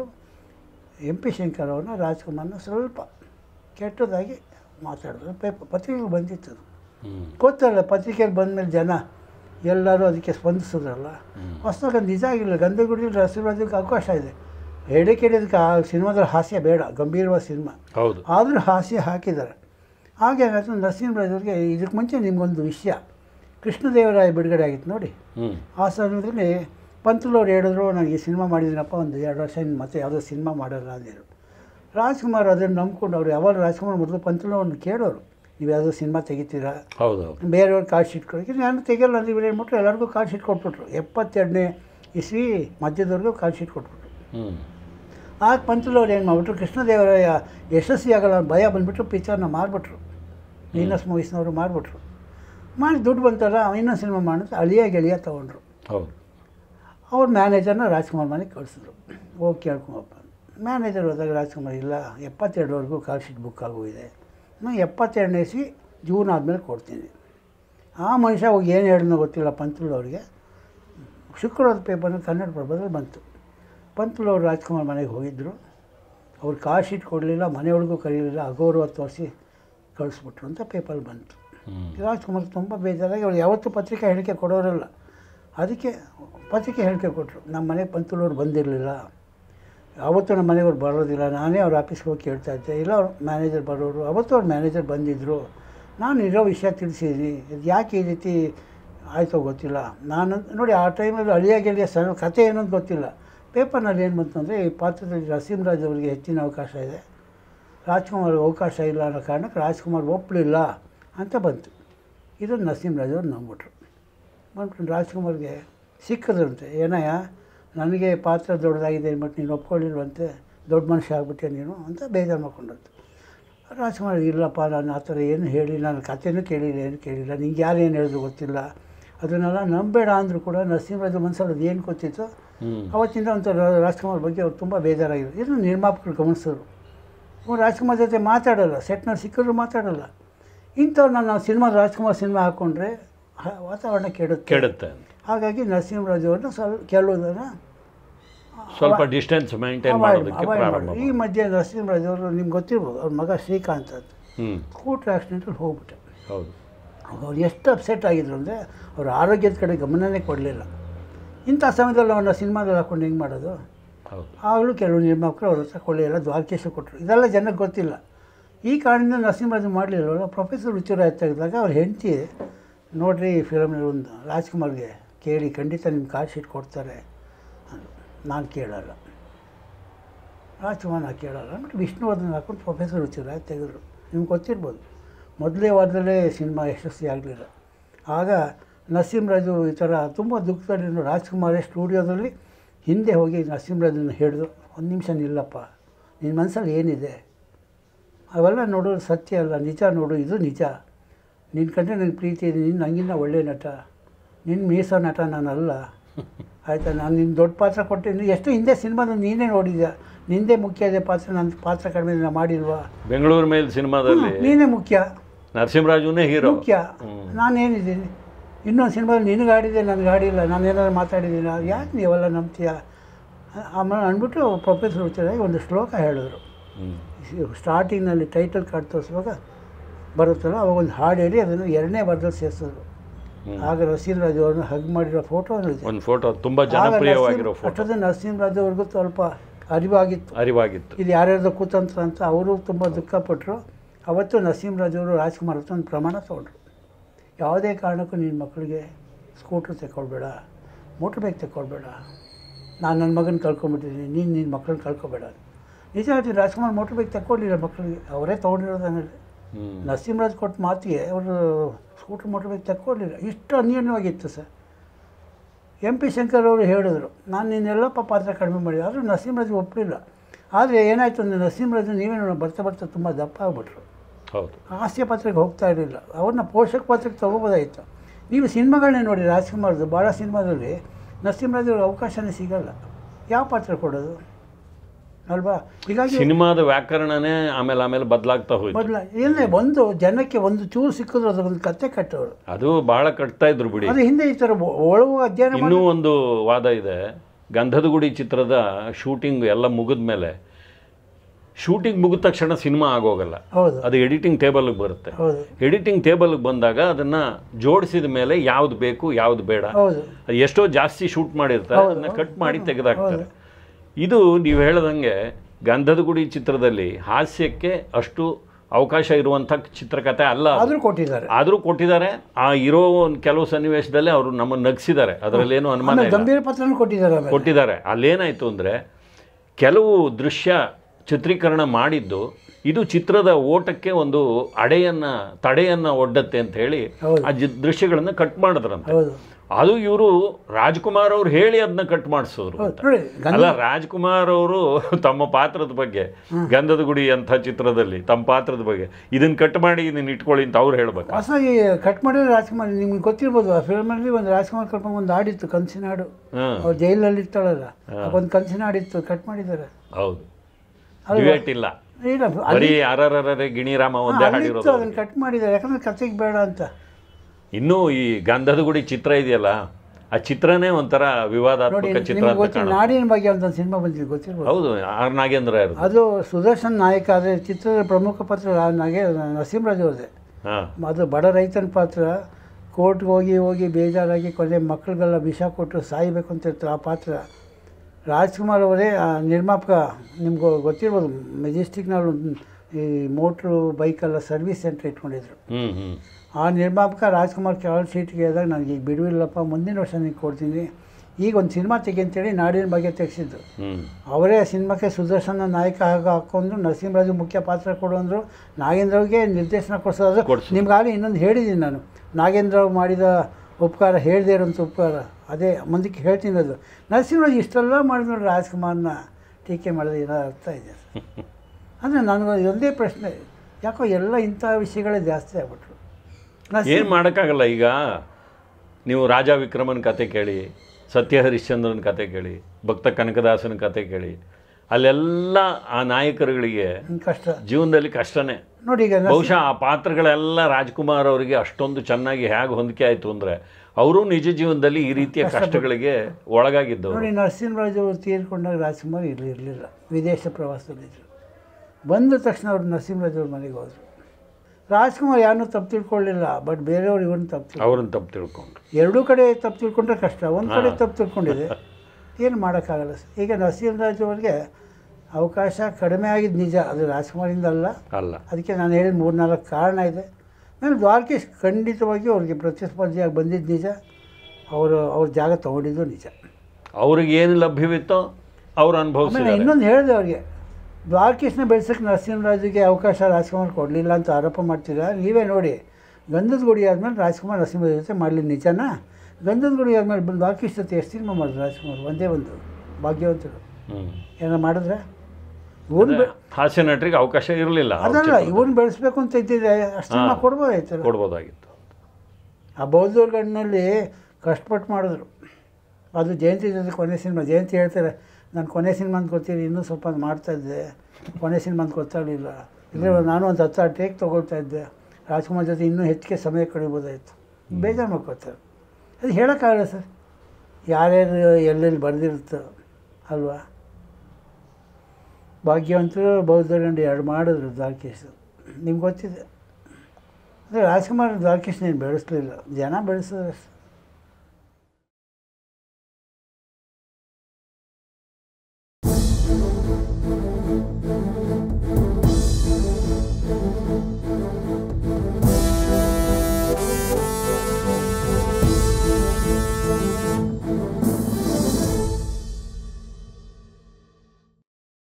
ಎಂ ಪಿ ಶಂಕರ್ ಅವ್ರನ್ನ ರಾಜ್ಕುಮಾರ್ನ ಸ್ವಲ್ಪ ಕೆಟ್ಟದಾಗಿ ಮಾತಾಡಿದ್ರು ಪೇಪ ಪತ್ರಿಕೆಗೆ ಬಂದಿತ್ತು ಅದು. ಹ್ಞೂ ಗೊತ್ತಲ್ಲ ಪತ್ರಿಕೆಯಲ್ಲಿ ಬಂದಮೇಲೆ ಜನ ಎಲ್ಲರೂ ಅದಕ್ಕೆ ಸ್ಪಂದಿಸಿದ್ರಲ್ಲ ಹೊಸದಾಗ ನಿಜ ಆಗಿಲ್ಲ ಗಂಧಗುಡಿ ನರಸಿಂಹರಾಜಕ್ಕೆ ಅವಕಾಶ ಇದೆ ಎಡೆ ಕೆಡೋದಕ್ಕೆ ಆ ಸಿನಿಮಾದಲ್ಲಿ ಹಾಸ್ಯ ಬೇಡ ಗಂಭೀರವಾದ ಸಿನಿಮಾ ಹೌದು ಆದರೂ ಹಾಸ್ಯ ಹಾಕಿದ್ದಾರೆ ಹಾಗೇನಾಯ್ತು ನರಸಿಂಹರಾಜವ್ರಿಗೆ ಇದಕ್ಕೆ ಮುಂಚೆ ನಿಮಗೊಂದು ವಿಷಯ ಕೃಷ್ಣದೇವರಾಯ ಬಿಡುಗಡೆ ಆಗಿತ್ತು ನೋಡಿ ಹ್ಞೂ ಆ ಸಮಯದಲ್ಲಿ ಪಂತಲವ್ರು ಹೇಳಿದ್ರು ನನಗೆ ಈ ಸಿನಿಮಾ ಮಾಡಿದ್ದೀನಪ್ಪ ಒಂದು ಎರಡು ವರ್ಷ ಇನ್ನು ಮತ್ತೆ ಯಾವುದೋ ಸಿನಿಮಾ ಮಾಡಲ್ಲ ಅಂದಿರು ರಾಜ್ಕುಮಾರ್ ಅದನ್ನು ನಂಬ್ಕೊಂಡು ಅವ್ರು ಯಾವಾಗ ರಾಜ್ಕುಮಾರ್ ಮೊದಲು ಪಂತಲವ್ರನ್ನ ಕೇಳೋರು ನೀವು ಯಾವುದೋ ಸಿನಿಮಾ ತೆಗಿತೀರಾ ಹೌದು ಹೌದು ಬೇರೆಯವ್ರು ಕಾರ್ಡ್ ಶೀಟ್ ಕೊಡೋಕೆ ನಾನು ತೆಗಿಯಲ್ಲ ಅಂತ ಇವ್ರು ಹೇಳ್ಬಿಟ್ರು ಎಲ್ಲರಿಗೂ ಕಾರ್ಡ್ ಶೀಟ್ ಕೊಟ್ಬಿಟ್ರು ಎಪ್ಪತ್ತೆರಡನೇ ಇಸ್ವಿ ಮಧ್ಯದವರೆಗೂ ಕಾರ್ಡ್ ಶೀಟ್ ಕೊಟ್ಬಿಟ್ರು ಹ್ಞೂ ಆಗ ಪಂಚಲವ್ರು ಏನು ಮಾಡಿಬಿಟ್ರು ಕೃಷ್ಣದೇವರಾಯ ಯಶಸ್ವಿ ಆಗಲ್ಲ ಅನ್ನೋ ಭಯ ಬಂದುಬಿಟ್ಟು ಪಿಕ್ಚರ್ನ ಮಾರ್ಬಿಟ್ರು ವೀನಸ್ ಮೂವೀಸ್ನವರು ಮಾರ್ಬಿಟ್ರು ಮಾಡಿ ದುಡ್ಡು ಬಂತಲ್ಲ ಇನ್ನೊಂದು ಸಿನಿಮಾ ಮಾಡಿದ್ರೆ ಅಳಿಯ ಗೆಳೆಯ ತೊಗೊಂಡ್ರು ಹೌದು ಅವ್ರ ಮ್ಯಾನೇಜರ್ನ ರಾಜ್ಕುಮಾರ್ ಮನೆಗೆ ಕಳಿಸಿದ್ರು ಹೋಗಿ ಕೇಳ್ಕೊಂಬಪ್ಪ ಮ್ಯಾನೇಜರ್ ಹೋದಾಗ ರಾಜ್ಕುಮಾರ್ ಇಲ್ಲ ಎಪ್ಪತ್ತೆರಡವರೆಗೂ ಕಾಲ್ ಶೀಟ್ ಬುಕ್ ಆಗೋಗಿದೆ ನಾನು ಎಪ್ಪತ್ತೆರಡನೇ ಇಸ್ವಿ ಜೂನ್ ಆದಮೇಲೆ ಕೊಡ್ತೀನಿ ಆ ಮನುಷ್ಯ ಹೋಗಿ ಏನು ಹೇಳಿದ್ನೋ ಗೊತ್ತಿಲ್ಲ ಪಂತುಳವ್ರಿಗೆ ಶುಕ್ರವಾರ ಪೇಪರ್ನ ಕನ್ನಡ ಪ್ರಭದಲ್ಲಿ ಬಂತು ಪಂತುಳವ್ರು ರಾಜ್ಕುಮಾರ್ ಮನೆಗೆ ಹೋಗಿದ್ದರು ಅವ್ರು ಕಾಲ್ ಶೀಟ್ ಕೊಡಲಿಲ್ಲ ಮನೆಯೊಳಗೂ ಕರೀಲಿಲ್ಲ ಅಗೌರವ ತೋರಿಸಿ ಕಳಿಸ್ಬಿಟ್ರು ಅಂತ ಪೇಪರ್ ಬಂತು ಹ್ಞೂ ರಾಜ್ಕುಮಾರ್ ತುಂಬ ಬೇಜಾರಾಗಿ ಅವ್ರು ಯಾವತ್ತೂ ಪತ್ರಿಕೆ ಹೇಳಿಕೆ ಕೊಡೋರಲ್ಲ ಅದಕ್ಕೆ ಪತ್ರಿಕೆ ಹೇಳಿಕೆ ಕೊಟ್ಟರು ನಮ್ಮ ಮನೆಗೆ ಪಂತುಳವ್ರು ಬಂದಿರಲಿಲ್ಲ ಅವತ್ತು ನಮ್ಮ ಮನೆಯವ್ರು ಬರೋದಿಲ್ಲ ನಾನೇ ಅವ್ರ ಆಫೀಸ್ಗೆ ಹೋಗಿ ಕೇಳ್ತಾ ಇದ್ದೆ ಇಲ್ಲ ಅವ್ರ ಮ್ಯಾನೇಜರ್ ಬರೋರು ಅವತ್ತು ಅವ್ರ ಮ್ಯಾನೇಜರ್ ಬಂದಿದ್ದರು ನಾನು ಇರೋ ವಿಷಯ ತಿಳಿಸಿದ್ದೀನಿ ಇದು ಯಾಕೆ ಈ ರೀತಿ ಆಯಿತೋ ಗೊತ್ತಿಲ್ಲ ನಾನು ನೋಡಿ ಆ ಟೈಮಲ್ಲಿ ಅಳಿಯ ಗೆಳೆಯ ಸಣ್ಣ ಕತೆ ಏನು ಅಂತ ಗೊತ್ತಿಲ್ಲ ಪೇಪರ್ನಲ್ಲಿ ಏನು ಬಂತು ಅಂದರೆ ಈ ಪಾತ್ರದಲ್ಲಿ ನರಸಿಂಹರಾಜ್ ಅವರಿಗೆ ಹೆಚ್ಚಿನ ಅವಕಾಶ ಇದೆ ರಾಜ್ಕುಮಾರ್ ಅವಕಾಶ ಇಲ್ಲ ಅನ್ನೋ ಕಾರಣಕ್ಕೆ ರಾಜ್ಕುಮಾರ್ ಒಪ್ಪಲಿಲ್ಲ ಅಂತ ಬಂತು ಇದನ್ನು ನರಸಿಂಹರಾಜ್ ಅವ್ರು ನಂಬಿಟ್ರು ಬಂದ್ಬಿಟ್ಟು ರಾಜ್ಕುಮಾರ್ಗೆ ಸಿಕ್ಕದ್ರಂತೆ ಏನಯ್ಯ ನನಗೆ ಪಾತ್ರ ದೊಡ್ಡದಾಗಿದೆ ಅಂದ್ಬಿಟ್ಟು ನೀನು ಒಪ್ಕೊಳ್ಳಿಲ್ವಂತೆ ದೊಡ್ಡ ಮನುಷ್ಯ ಆಗ್ಬಿಟ್ಟೆ ನೀನು ಅಂತ ಬೇಜಾರು ಮಾಡ್ಕೊಂಡಂತೆ ರಾಜ್ಕುಮಾರ್ ಇಲ್ಲಪ್ಪ ನಾನು ಆ ಥರ ಏನು ಹೇಳಿ ನಾನು ಕಥೆನೂ ಕೇಳಿಲ್ಲ ಏನು ಕೇಳಿಲ್ಲ ನಿಂಗೆ ಯಾರು ಏನು ಹೇಳಿದ್ರು ಗೊತ್ತಿಲ್ಲ ಅದನ್ನೆಲ್ಲ ನಂಬೇಡ ಅಂದರೂ ಕೂಡ ನರಸಿಂಹರಾಜ ಮನಸ್ಸಲ್ಲಿ ಅದು ಏನು ಗೊತ್ತಿತ್ತು ಹ್ಞೂ ಅವತ್ತಿಂದ ಒಂಥರ ರಾಜ್ಕುಮಾರ್ ಬಗ್ಗೆ ಅವ್ರು ತುಂಬ ಬೇಜಾರಾಗಿದ್ರು ಇದನ್ನು ನಿರ್ಮಾಪಕರು ಗಮನಿಸಿದ್ರು ಅವ್ರು ರಾಜ್ಕುಮಾರ್ ಜೊತೆ ಮಾತಾಡೋಲ್ಲ ಸೆಟ್ನಲ್ಲಿ ಸಿಕ್ಕಿದ್ರು ಮಾತಾಡೋಲ್ಲ ಇಂಥವ್ರನ್ನ ನಾವು ಸಿನಿಮಾ ರಾಜ್ಕುಮಾರ್ ಸಿನಿಮಾ ಹಾಕ್ಕೊಂಡ್ರೆ ಹ- ವಾತಾವರಣ ಕೆಡುತ್ತೆ ಕೆಡುತ್ತೆ ಹಾಗಾಗಿ ನರಸಿಂಹರಾಜ್ ಅವ್ರನ್ನ ಸ್ವಲ್ಪ ಕೆಲವುದನ್ನು ಸ್ವಲ್ಪ ಡಿಸ್ಟೆನ್ಸ್ ಮೇಂಟೈನ್ ಅವಾಯ್ಡ್ ಮಾಡೋದಕ್ಕೆ ಅವಾಯ್ಡ್ ಪ್ರಾರಂಭ ಮಾಡಿ ಈ ಮಧ್ಯೆ ನರಸಿಂಹರಾಜ್ ಅವರು ನಿಮ್ಗೆ ಗೊತ್ತಿರ್ಬೋದು ಅವ್ರ ಮಗ ಶ್ರೀಕಾಂತ್ ಅಂತ ಹ್ಞೂ ಸ್ಕೂಟ್ರ್ ಆಕ್ಸಿಡೆಂಟಲ್ಲಿ ಹೋಗ್ಬಿಟ್ಟೆ ಹೌದು ಅವ್ರು ಎಷ್ಟು ಅಪ್ಸೆಟ್ ಆಗಿದ್ರು ಅಂದರೆ ಅವ್ರ ಆರೋಗ್ಯದ ಕಡೆ ಗಮನನೇ ಕೊಡಲಿಲ್ಲ ಇಂಥ ಸಮಯದಲ್ಲಿ ಅವನ್ನ ಸಿನಿಮಾದಲ್ಲಿ ಹಾಕೊಂಡು ಹೆಂಗೆ ಮಾಡೋದು ಹೌದು ಆಗಲೂ ಕೆಲವು ನಿರ್ಮಾಪಕರು ಅವ್ರ ಹತ್ರ ಕೊಳ್ಳಿಲ್ಲ ದ್ವಾರಕೇಶ ಕೊಟ್ಟರು ಇದೆಲ್ಲ ಜನಕ್ಕೆ ಗೊತ್ತಿಲ್ಲ ಈ ಕಾರಣದಿಂದ ನರಸಿಂಹರಾಜು ಮಾಡಲಿಲ್ಲವಲ್ಲ ಪ್ರೊಫೆಸರ್ ರುಚಿರಾಯ್ ತೆಗೆದಾಗ ಅವ್ರ ಹೆಂಡತಿ ನೋಡ್ರಿ ಈ ಫಿಲಮ್ನಲ್ಲಿ ಒಂದು ರಾಜ್ಕುಮಾರ್ಗೆ ಕೇಳಿ ಖಂಡಿತ ನಿಮ್ಮ ಕಾರ್ಡ್ ಶೀಟ್ ಕೊಡ್ತಾರೆ ಅಂದ್ರು. ನಾನು ಕೇಳಲ್ಲ ರಾಜ್ಕುಮಾರ್ ನಾನು ಕೇಳಲ್ಲ ಅಂದ್ಬಿಟ್ಟು ವಿಷ್ಣುವರ್ಧನ್ ಹಾಕೊಂಡು ಪ್ರೊಫೆಸರ್ ರುಚಿರಾಯ್ ತೆಗೆದ್ರು ನಿಮ್ಗೆ ಗೊತ್ತಿರ್ಬೋದು ಮೊದಲೇ ವಾರದಲ್ಲೇ ಸಿನಿಮಾ ಯಶಸ್ವಿ ಆಗಲಿಲ್ಲ ಆಗ ನರಸಿಂಹರಾಜು ಈ ಥರ ತುಂಬ ದುಃಖದಲ್ಲಿ ರಾಜ್ಕುಮಾರೇ ಸ್ಟುಡಿಯೋದಲ್ಲಿ ಹಿಂದೆ ಹೋಗಿ ನರಸಿಂಹರಾಜನ ಹಿಡಿದು ಒಂದು ನಿಮಿಷ ನಿಲ್ಲಪ್ಪ ನಿನ್ನ ಮನಸ್ಸಲ್ಲಿ ಏನಿದೆ ಅವೆಲ್ಲ ನೋಡೋದು ಸತ್ಯ ಅಲ್ಲ ನಿಜ ನೋಡು ಇದು ನಿಜ ನಿನ್ನ ಕಂಡ್ರೆ ನನಗೆ ಪ್ರೀತಿ ಇದೆ ನೀನು ನನಗಿನ್ನ ಒಳ್ಳೆಯ ನಟ ನಿನ್ನ ಮೀಸೋ ನಟ ನಾನಲ್ಲ ಆಯಿತಾ ನಾನು ನಿನ್ನ ದೊಡ್ಡ ಪಾತ್ರ ಕೊಟ್ಟಿದ್ದೀನಿ ಎಷ್ಟು ಹಿಂದೆ ಸಿನಿಮಾದಲ್ಲಿ ನೀನೇ ನೋಡಿದ್ಯಾ ನಿಂದೇ ಮುಖ್ಯ ಇದೆ ಪಾತ್ರ ನನ್ನ ಪಾತ್ರ ಕಡಿಮೆ ನಾನು ಮಾಡಿಲ್ವಾ ಬೆಂಗಳೂರು ಮೇಲ್ ಸಿನಿಮಾದಲ್ಲಿ ನೀನೇ ಮುಖ್ಯ ನರಸಿಂಹರಾಜುನೇ ಹೀರೋ ಮುಖ್ಯ ನಾನೇನಿದ್ದೀನಿ ಇನ್ನೊಂದು ಸಿನಿಮಾದಲ್ಲಿ ನಿನಗೆ ಆಡಿದೆ ನನಗೆ ಆಡಿಲ್ಲ ನಾನು ಏನಾದ್ರು ಮಾತಾಡಿದ್ದೀನಿ ಅದು ಯಾಕೆ ನೀವೆಲ್ಲ ನಂಬ್ತೀಯ ಆಮೇಲೆ ಅಂದ್ಬಿಟ್ಟು ಪ್ರೊಫೆಸರ್ ಉಚ್ಚರಾಗಿ ಒಂದು ಶ್ಲೋಕ ಹೇಳಿದ್ರು ಹ್ಞೂ ಸ್ಟಾರ್ಟಿಂಗ್ನಲ್ಲಿ ಟೈಟಲ್ ಕಾರ್ಡ್ ತೋರಿಸುವಾಗ ಬರುತ್ತಲ್ಲ ಅವಾಗ ಒಂದು ಹಾಡು ಹೇಳಿ ಅದನ್ನು ಎರಡನೇ ವಾರದಲ್ಲಿ ಸೇರಿಸಿದ್ರು ಹ್ಮ್. ಆಗ ನರಸಿಂಹರಾಜು ಅವ್ರನ್ನ ಹಗ್ ಮಾಡಿರೋ ಫೋಟೋ ಇದೆ ಒಂದು ಫೋಟೋ ತುಂಬ ಜನಪ್ರಿಯವಾಗಿರೋ ಫೋಟೋ ಅಷ್ಟೊಂದು ನರಸಿಂಹರಾಜು ಅವ್ರಿಗೂ ಸ್ವಲ್ಪ ಅರಿವಾಗಿತ್ತು ಅರಿವಾಗಿತ್ತು ಇದು ಯಾರ್ಯಾರ್ದು ಕುತಂತ್ರ ಅಂತ ಅವರು ತುಂಬ ದುಃಖಪಟ್ಟರು ಅವತ್ತು ನರಸಿಂಹರಾಜು ಅವರು ರಾಜ್ಕುಮಾರ್ ಹತ್ರ ಒಂದು ಪ್ರಮಾಣ ತೊಗೊಂಡ್ರು ಯಾವುದೇ ಕಾರಣಕ್ಕೂ ನಿನ್ನ ಮಕ್ಕಳಿಗೆ ಸ್ಕೂಟ್ರ್ ತಗೊಳ್ಬೇಡ ಮೋಟ್ರ್ ಬೈಕ್ ತಗೊಳ್ಬೇಡ ನಾನು ನನ್ನ ಮಗನ ಕಳ್ಕೊಂಬಿಟ್ಟಿದ್ದೀನಿ ನೀನು ನಿನ್ನ ಮಕ್ಕಳನ್ನ ಕಳ್ಕೊಬೇಡ ನಿಜ ಹೇಳ್ತೀನಿ ರಾಜ್ಕುಮಾರ್ ಮೋಟ್ರ್ ಬೈಕ್ ತಗೊಳ್ಳಿಲ್ಲ ಮಕ್ಕಳಿಗೆ ಅವರೇ ತೊಗೊಂಡಿರೋದು ಆಮೇಲೆ ಹ್ಞೂ ನರಸಿಂಹರಾಜ್ ಕೊಟ್ಟ ಮಾತಿಗೆ ಅವರು ಸ್ಕೂಟ್ರ್ ಮೋಟ್ರ್ ಬೈಕ್ ತಗೊಳ್ಳಿಲ್ಲ ಇಷ್ಟು ಅನ್ಯೋನ್ಯವಾಗಿತ್ತು ಸರ್ ಎಂ ಪಿ ಶಂಕರ್ ಅವರು ಹೇಳಿದ್ರು ನಾನು ನಿನ್ನೆಲ್ಲಪ್ಪ ಪಾತ್ರ ಕಡಿಮೆ ಮಾಡಿದೆ ಆದರೂ ನರಸಿಂಹರಾಜ್ ಒಪ್ಪಲಿಲ್ಲ ಆದರೆ ಏನಾಯಿತು ಅಂದರೆ ನರಸಿಂಹರಾಜು ನೀವೇ ನೋಡಿ ಬರ್ತಾ ಬರ್ತಾ ತುಂಬ ದಪ್ಪ ಆಗ್ಬಿಟ್ರು ಹೌದು ಹಾಸ್ಯ ಪಾತ್ರಕ್ಕೆ ಹೋಗ್ತಾ ಇರಲಿಲ್ಲ ಅವ್ರನ್ನ ಪೋಷಕ ಪಾತ್ರಕ್ಕೆ ತೊಗೋಬೋದಾಯಿತು ನೀವು ಸಿನಿಮಾಗಳನ್ನೇ ನೋಡಿ ರಾಜ್ಕುಮಾರ್ದು ಭಾಳ ಸಿನಿಮಾದಲ್ಲಿ ನರಸಿಂಹರಾಜ್ ಅವ್ರಿಗೆ ಅವಕಾಶನೇ ಸಿಗಲ್ಲ ಯಾವ ಪಾತ್ರ ಕೊಡೋದು ಅಲ್ವಾ ಹೀಗಾಗಿ ಸಿನಿಮಾದ ವ್ಯಾಕರಣನೇ ಆಮೇಲೆ ಆಮೇಲೆ ಬದಲಾಗ್ತಾ ಹೋಯ್ತು ಮೊದಲ ಏನೇ ಒಂದು ಜನಕ್ಕೆ ಒಂದು ಚೂರು ಸಿಕ್ಕಿದ್ರು ಅದೊಂದು ಕತೆ ಕಟ್ಟೋರು ಅದು ಬಹಳ ಕಟ್ತಾ ಇದ್ರು ಬಿಡಿ ಅದು ಹಿಂದೆ ಈ ಥರ ಒಳಗು ಅಧ್ಯಯನ ಮಾಡಿ ಇನ್ನೂ ಒಂದು ವಾದ ಇದೆ ಗಂಧದ ಗುಡಿ ಚಿತ್ರದ ಶೂಟಿಂಗ್ ಎಲ್ಲ ಮುಗಿದ ಮೇಲೆ ಶೂಟಿಂಗ್ ಮುಗಿದ ತಕ್ಷಣ ಸಿನಿಮಾ ಆಗೋಗಲ್ಲ ಹೌದು ಅದು ಎಡಿಟಿಂಗ್ ಟೇಬಲ್ಗೆ ಬರುತ್ತೆ ಹೌದು ಎಡಿಟಿಂಗ್ ಟೇಬಲ್ಗೆ ಬಂದಾಗ ಅದನ್ನ ಜೋಡಿಸಿದ ಮೇಲೆ ಯಾವ್ದು ಬೇಕು ಯಾವ್ದು ಬೇಡ ಹೌದು ಅದು ಎಷ್ಟೋ ಜಾಸ್ತಿ ಶೂಟ್ ಮಾಡಿರ್ತಾರೆ ಅದನ್ನ ಕಟ್ ಮಾಡಿ ತೆಗೆದಾಕ್ತಾರೆ ಇದು ನೀವು ಹೇಳ್ದಂಗೆ ಗಂಧದ ಗುಡಿ ಚಿತ್ರದಲ್ಲಿ ಹಾಸ್ಯಕ್ಕೆ ಅಷ್ಟು ಅವಕಾಶ ಇರುವಂಥ ಚಿತ್ರಕಥೆ ಅಲ್ಲ ಅದು. ಆದರೂ ಕೊಟ್ಟಿದ್ದಾರೆ ಆದರೂ ಕೊಟ್ಟಿದ್ದಾರೆ ಆ ಇರೋ ಒಂದು ಕೆಲವು ಸನ್ನಿವೇಶದಲ್ಲಿ ಅವರು ನಮ್ಮನ್ನು ನಗಿಸಿದ್ದಾರೆ ಅದರಲ್ಲೇನು ಅನುಮಾನ ಆಮೇಲೆ ಇಲ್ಲ ಗಂಭೀರ ಪಾತ್ರನೂ ಕೊಟ್ಟಿದ್ದಾರೆ ಆಮೇಲೆ ಕೊಟ್ಟಿದ್ದಾರೆ ಅಲ್ಲೇನಾಯ್ತು ಅಂದರೆ ಕೆಲವು ದೃಶ್ಯ ಚಿತ್ರೀಕರಣ ಮಾಡಿದ್ದು ಇದು ಚಿತ್ರದ ಓಟಕ್ಕೆ ಒಂದು ಅಡೆಯನ್ನ ತಡೆಯನ್ನ ಒಡ್ಡತ್ತೆ ಅಂತ ಹೇಳಿ ಹೌದು. ಆ ಜಿ- ದೃಶ್ಯಗಳನ್ನ ಕಟ್ ಮಾಡಿದ್ರಂತೆ ಹೌದು ಅದು ಇವರು ರಾಜ್ಕುಮಾರ್ ಅವ್ರು ಹೇಳಿ ಅದನ್ನ ಕಟ್ ಮಾಡಿಸಿದ್ರು ಹೌದು ನೋಡಿ ಗಂಧ ಅಲ್ಲ ರಾಜ್ಕುಮಾರ್ ಅವರು ತಮ್ಮ ಪಾತ್ರದ ಬಗ್ಗೆ ಗಂಧದ ಗುಡಿ ಅಂತ ಚಿತ್ರದಲ್ಲಿ ತಮ್ಮ ಪಾತ್ರದ ಬಗ್ಗೆ ಇದನ್ನ ಕಟ್ ಮಾಡಿ ಇದನ್ನ ಇಟ್ಕೊಳ್ಳಿ ಅಂತ ಅವ್ರು ಹೇಳ್ಬೇಕು ಹೊಸದಾಗಿ ಕಟ್ ಮಾಡಿದ್ರೆ ರಾಜ್ಕುಮಾರ್ ನಿಮ್ಗೆ ಗೊತ್ತಿರ್ಬೋದು ಆ ಫಿಲ್ಮಲ್ಲಿ ಒಂದು ರಾಜ್ಕುಮಾರ್ ಕರ್ಕೊಂಡು ಒಂದು ಹಾಡಿತ್ತು ಕನಸಿನ ಹಾಡು ಹಾ ಅವ್ರು ಜೈಲಲ್ಲಿ ಇರ್ತಾಳಲ್ಲ ಒಂದು ಕನಸಿನ ಹಾಡಿತ್ತು ಕಟ್ ಮಾಡಿದ್ದಾರೆ ಹೌದು ಡಿವೇಟ್ ಇಲ್ಲ ಇಲ್ಲ ಬರೀ ಅರರರರೆ ಗಿಣಿರಾಮ ಒಂದೇ ಅಲ್ಲಿತ್ತು ಹಾಡಿರೋದು ಅದನ್ನು ಕಟ್ ಮಾಡಿದ್ದಾರೆ ಯಾಕಂದ್ರೆ ಕತೆಗೆ ಬೇಡ ಅಂತ ಇನ್ನೂ ಈ ಗಂಧದ ಗುಡಿ ಚಿತ್ರ ಇದೆಯಲ್ಲ ಆ ಚಿತ್ರನೇ ಒಂಥರ ನೋಡಿ ವಿವಾದಾತ್ಮಕ ಚಿತ್ರ ನಿಮ್ಗೆ ಅಂತ ಗೊತ್ತಿಲ್ಲ ಕಾಣುತ್ತೆ ನಾಡಿನ ಬಗ್ಗೆ ಅಂತ ಒಂದು ಸಿನಿಮಾ ಬಂದಿದೆ ಗೊತ್ತಿರ್ಬೋದು ಹೌದು ಆರ್ ನಾಗೇಂದ್ರ ಇರೋದು ಅದು ಸುದರ್ಶನ್ ನಾಯಕ ಆದರೆ ಚಿತ್ರದ ಪ್ರಮುಖ ಪಾತ್ರ ನಾಗೆ ನರಸಿಂಹರಾಜ್ ಅವ್ರದ್ದೇ ಹಾ ಅದು ಬಡ ರೈತನ ಪಾತ್ರ ಕೋರ್ಟ್ಗೆ ಹೋಗಿ ಹೋಗಿ ಬೇಜಾರಾಗಿ ಕೊನೆ ಮಕ್ಕಳಿಗೆಲ್ಲ ವಿಷ ಕೊಟ್ಟು ಸಾಯಬೇಕು ಅಂತ ಇರ್ತಾರೆ ಆ ಪಾತ್ರ ರಾಜ್ಕುಮಾರ್ ಅವರೇ ಆ ನಿರ್ಮಾಪಕ ನಿಮ್ಗೆ ಗೊತ್ತಿರ್ಬೋದು ಮೆಜೆಸ್ಟಿಕ್ನಲ್ಲಿ ಒಂದು ಈ ಮೋಟ್ರು ಬೈಕೆಲ್ಲ ಸರ್ವಿಸ್ ಸೆಂಟ್ರ್ ಇಟ್ಕೊಂಡಿದ್ರು ಹ್ಮ್ ಹ್ಮ್ ಆ ನಿರ್ಮಾಪಕ ರಾಜ್ಕುಮಾರ್ ಕಾಲ್ ಶೀಟ್ಗೆ ಹೇಳಿದಾಗ ನನಗೆ ಈಗ ಬಿಡುವಿಲ್ಲಪ್ಪ ಮುಂದಿನ ವರ್ಷ ನಿಂಗೆ ಕೊಡ್ತೀನಿ ಈಗ ಒಂದು ಸಿನಿಮಾ ತೆಗಿ ಅಂತೇಳಿ ನಾಡಿನ ಬಗ್ಗೆ ತೆಗೆಸಿದ್ದು ಹ್ಮ್ ಅವರೇ ಆ ಸಿನಿಮಾಕ್ಕೆ ಸುದರ್ಶನ ನಾಯಕ ಆಗ ಹಾಕ್ಕೊಂಡು ನರಸಿಂಹರಾಜು ಮುಖ್ಯ ಪಾತ್ರ ಕೊಡು ಅಂದರು ನಾಗೇಂದ್ರವ್ರಿಗೆ ನಿರ್ದೇಶನ ಕೊಡಿಸೋದು ಕೊಡ್ಸು. ನಿಮ್ಗಾಗಲೇ ಇನ್ನೊಂದು ಹೇಳಿದ್ದೀನಿ ನಾನು ನಾಗೇಂದ್ರ ಅವ್ರು ಮಾಡಿದ ಉಪಕಾರ ಹೇಳದೇ ಇರೋಂಥ ಉಪಕಾರ ಅದೇ ಮುಂದಕ್ಕೆ ಹೇಳ್ತೀನಿ ಅದು ನರಸಿಂಹರಾಜು ಇಷ್ಟೆಲ್ಲ ಮಾಡಿದ ನೋಡಿ ರಾಜ್ಕುಮಾರ್ನ ಟೀಕೆ ಮಾಡಿದ್ರೆ ಏನೋ ಅರ್ಥ ಇದೆ ಅಂದರೆ ನನಗೆ ಒಂದೇ ಪ್ರಶ್ನೆ ಯಾಕೋ ಎಲ್ಲ ಇಂಥ ವಿಷಯಗಳೇ ಜಾಸ್ತಿ ಆಗ್ಬಿಟ್ರು ನರಸಿಂಹ ಏನು ಮಾಡೋಕ್ಕಾಗಲ್ಲ ಈಗ ನೀವು ರಾಜ ವಿಕ್ರಮನ್ ಕತೆ ಕೇಳಿ ಸತ್ಯ ಹರಿಶ್ಚಂದ್ರನ ಕತೆ ಕೇಳಿ ಭಕ್ತ ಕನಕದಾಸನ ಕತೆ ಕೇಳಿ ಅಲ್ಲೆಲ್ಲ ಆ ನಾಯಕರುಗಳಿಗೆ ಕಷ್ಟ ಜೀವನದಲ್ಲಿ ಕಷ್ಟನೇ ನೋಡಿ ಈಗ ನರಸಿಂಹ ಬಹುಶಃ ಆ ಪಾತ್ರಗಳೆಲ್ಲ ರಾಜ್ಕುಮಾರ್ ಅವರಿಗೆ ಅಷ್ಟೊಂದು ಚೆನ್ನಾಗಿ ಹೇಗೆ ಹೊಂದಿಕೆ ಆಯಿತು ಅಂದರೆ ಅವರು ನಿಜ ಜೀವನದಲ್ಲಿ ಈ ರೀತಿಯ ಕಷ್ಟಗಳಿಗೆ ಒಳಗಾಗಿದ್ದವರು ನೋಡಿ ನರಸಿಂಹರಾಜು ಅವರು ತೀರ್ಕೊಂಡಾಗ ರಾಜ್ಕುಮಾರ್ ಇಲ್ಲಿ ಇರಲಿಲ್ಲ ವಿದೇಶ ಪ್ರವಾಸದಲ್ಲಿದ್ದರು ಬಂದ ತಕ್ಷಣ ಅವ್ರು ನರಸಿಂಹರಾಜ್ ಅವ್ರ ಮನೆಗೆ ಹೋದರು ರಾಜ್ಕುಮಾರ್ ಯಾರನ್ನೂ ತಪ್ಪು ತಿಳ್ಕೊಳ್ಳಿಲ್ಲ ಬಟ್ ಬೇರೆಯವ್ರು ಇವ್ರನ್ನ ತಪ್ಪು ತಿಳ್ಕೊ ಅವ್ರನ್ನ ತಪ್ಪು ತಿಳ್ಕೊಂಡ್ರು ಎರಡೂ ಕಡೆ ತಪ್ಪು ತಿಳ್ಕೊಂಡ್ರೆ ಕಷ್ಟ ಒಂದು ಕಡೆ ತಪ್ಪು ತಿಳ್ಕೊಂಡಿದೆ ಏನು ಮಾಡೋಕ್ಕಾಗಲ್ಲ ಸರ್ ಈಗ ನರಸಿಂಹರಾಜ್ ಅವ್ರಿಗೆ ಅವಕಾಶ ಕಡಿಮೆ ಆಗಿದ್ದು ನಿಜ ಅದು ರಾಜ್ಕುಮಾರಿಂದ ಅಲ್ಲ ಅಲ್ಲ ಅದಕ್ಕೆ ನಾನು ಹೇಳಿದ ಮೂರು ನಾಲ್ಕು ಕಾರಣ ಇದೆ ನಾನು ದ್ವಾರಕೀಶ್ ಖಂಡಿತವಾಗಿ ಅವ್ರಿಗೆ ಪ್ರತಿಸ್ಪರ್ಧಿಯಾಗಿ ಬಂದಿದ್ದು ನಿಜ ಅವರು ಅವ್ರ ಜಾಗ ತೊಗೊಂಡಿದ್ದು ನಿಜ ಅವ್ರಿಗೆ ಏನು ಲಭ್ಯವಿತ್ತೋ ಅವ್ರು ಆಮೇಲೆ ಅನುಭವಿಸಿದ್ದಾರೆ ಇನ್ನೊಂದು ಹೇಳಿದೆ ಅವ್ರಿಗೆ ದ್ವಾರಕೀಶ್ನ ಬೆಳೆಸೋಕ್ಕೆ ನರಸಿಂಹರಾಜುಗೆ ಅವಕಾಶ ರಾಜ್ಕುಮಾರ್ ಕೊಡಲಿಲ್ಲ ಅಂತ ಆರೋಪ ಮಾಡ್ತೀರಾ ನೀವೇ ನೋಡಿ ಗಂಧದ ಗುಡಿ ಆದಮೇಲೆ ರಾಜ್ಕುಮಾರ್ ನರಸಿಂಹರಾಜ್ ಜೊತೆ ಮಾಡಲಿ ನಿಜನಾ ಗಂಧದ ಗುಡಿ ಆದಮೇಲೆ ಬಂದು ದ್ವಾರಕೀಶ್ ಜೊತೆ ಎಷ್ಟು ಸಿನಿಮಾ ಮಾಡಿದ್ರು ರಾಜ್ಕುಮಾರ್ ಒಂದೇ ಒಂದು ಭಾಗ್ಯವಂತರು ಹ್ಮ್ ಏನೋ ಮಾಡಿದ್ರೆ ಇವ್ನು ಬೆ ಹಾಸ್ಯ ನಟರಿಗೆ ಅವಕಾಶ ಇರಲಿಲ್ಲ ಅದಲ್ಲ ಇವ್ನು ಬೆಳೆಸ್ಬೇಕು ಅಂತ ಇದ್ದಿದ್ರೆ ಅಷ್ಟು ಸಿನಿಮಾ ಹಾ. ಕೊಡ್ಬೋದಾಯ್ತಲ್ಲ ಕೊಡ್ಬೋದಾಗಿತ್ತು ಆ ಬೌದ್ಧವ್ರ ಗಣ್ಣಲ್ಲಿ ಕಷ್ಟಪಟ್ಟು ಮಾಡಿದ್ರು ಅದು ಜಯಂತಿ ಜೊತೆ ಕೊನೆ ಸಿನಿಮಾ ಜಯಂತಿ ಹೇಳ್ತಾರೆ ನಾನು ಕೊನೆ ಸಿನಿಮಾ ಅಂತ ಗೊತ್ತೀರಿ ಇನ್ನೂ ಸ್ವಲ್ಪ ಅದು ಮಾಡ್ತಾಯಿದ್ದೆ ಕೊನೆ ಸಿನಿಮಾ ಅಂತ ಗೊತ್ತಾಗಲಿಲ್ಲ ಇದ್ರೆ ನಾನು ಒಂದು ಹತ್ತು ಟೇಕ್ ತೊಗೊಳ್ತಾ ಇದ್ದೆ ರಾಜ್ಕುಮಾರ್ ಜೊತೆ ಇನ್ನೂ ಹೆಚ್ಚಿಗೆ ಸಮಯ ಕಳಿಬೋದಾಯಿತು ಬೇಜಾರು ಮಾಡ್ಕೊತಾರೆ ಅದು ಹೇಳೋಕ್ಕಾಗಲ್ಲ ಸರ್ ಯಾರ್ಯಾರು ಎಲ್ಲೆಲ್ಲಿ ಬರೆದಿರುತ್ತೋ ಅಲ್ವಾ ಭಾಗ್ಯವಂತರು ಬೌದ್ಧಗಂಡು ಎರಡು ಮಾಡಿದ್ರು ದ್ವಾರಕೀಶ್ ನಿಮ್ಗೆ ಗೊತ್ತಿದೆ ಅಂದರೆ ರಾಜ್ಕುಮಾರ್ ದ್ವಾರಕೀಶ್ ನೀನು ಬೆಳೆಸಲಿಲ್ಲ ಜನ ಬೆಳೆಸಿದ್ರೆ ಅಷ್ಟೇ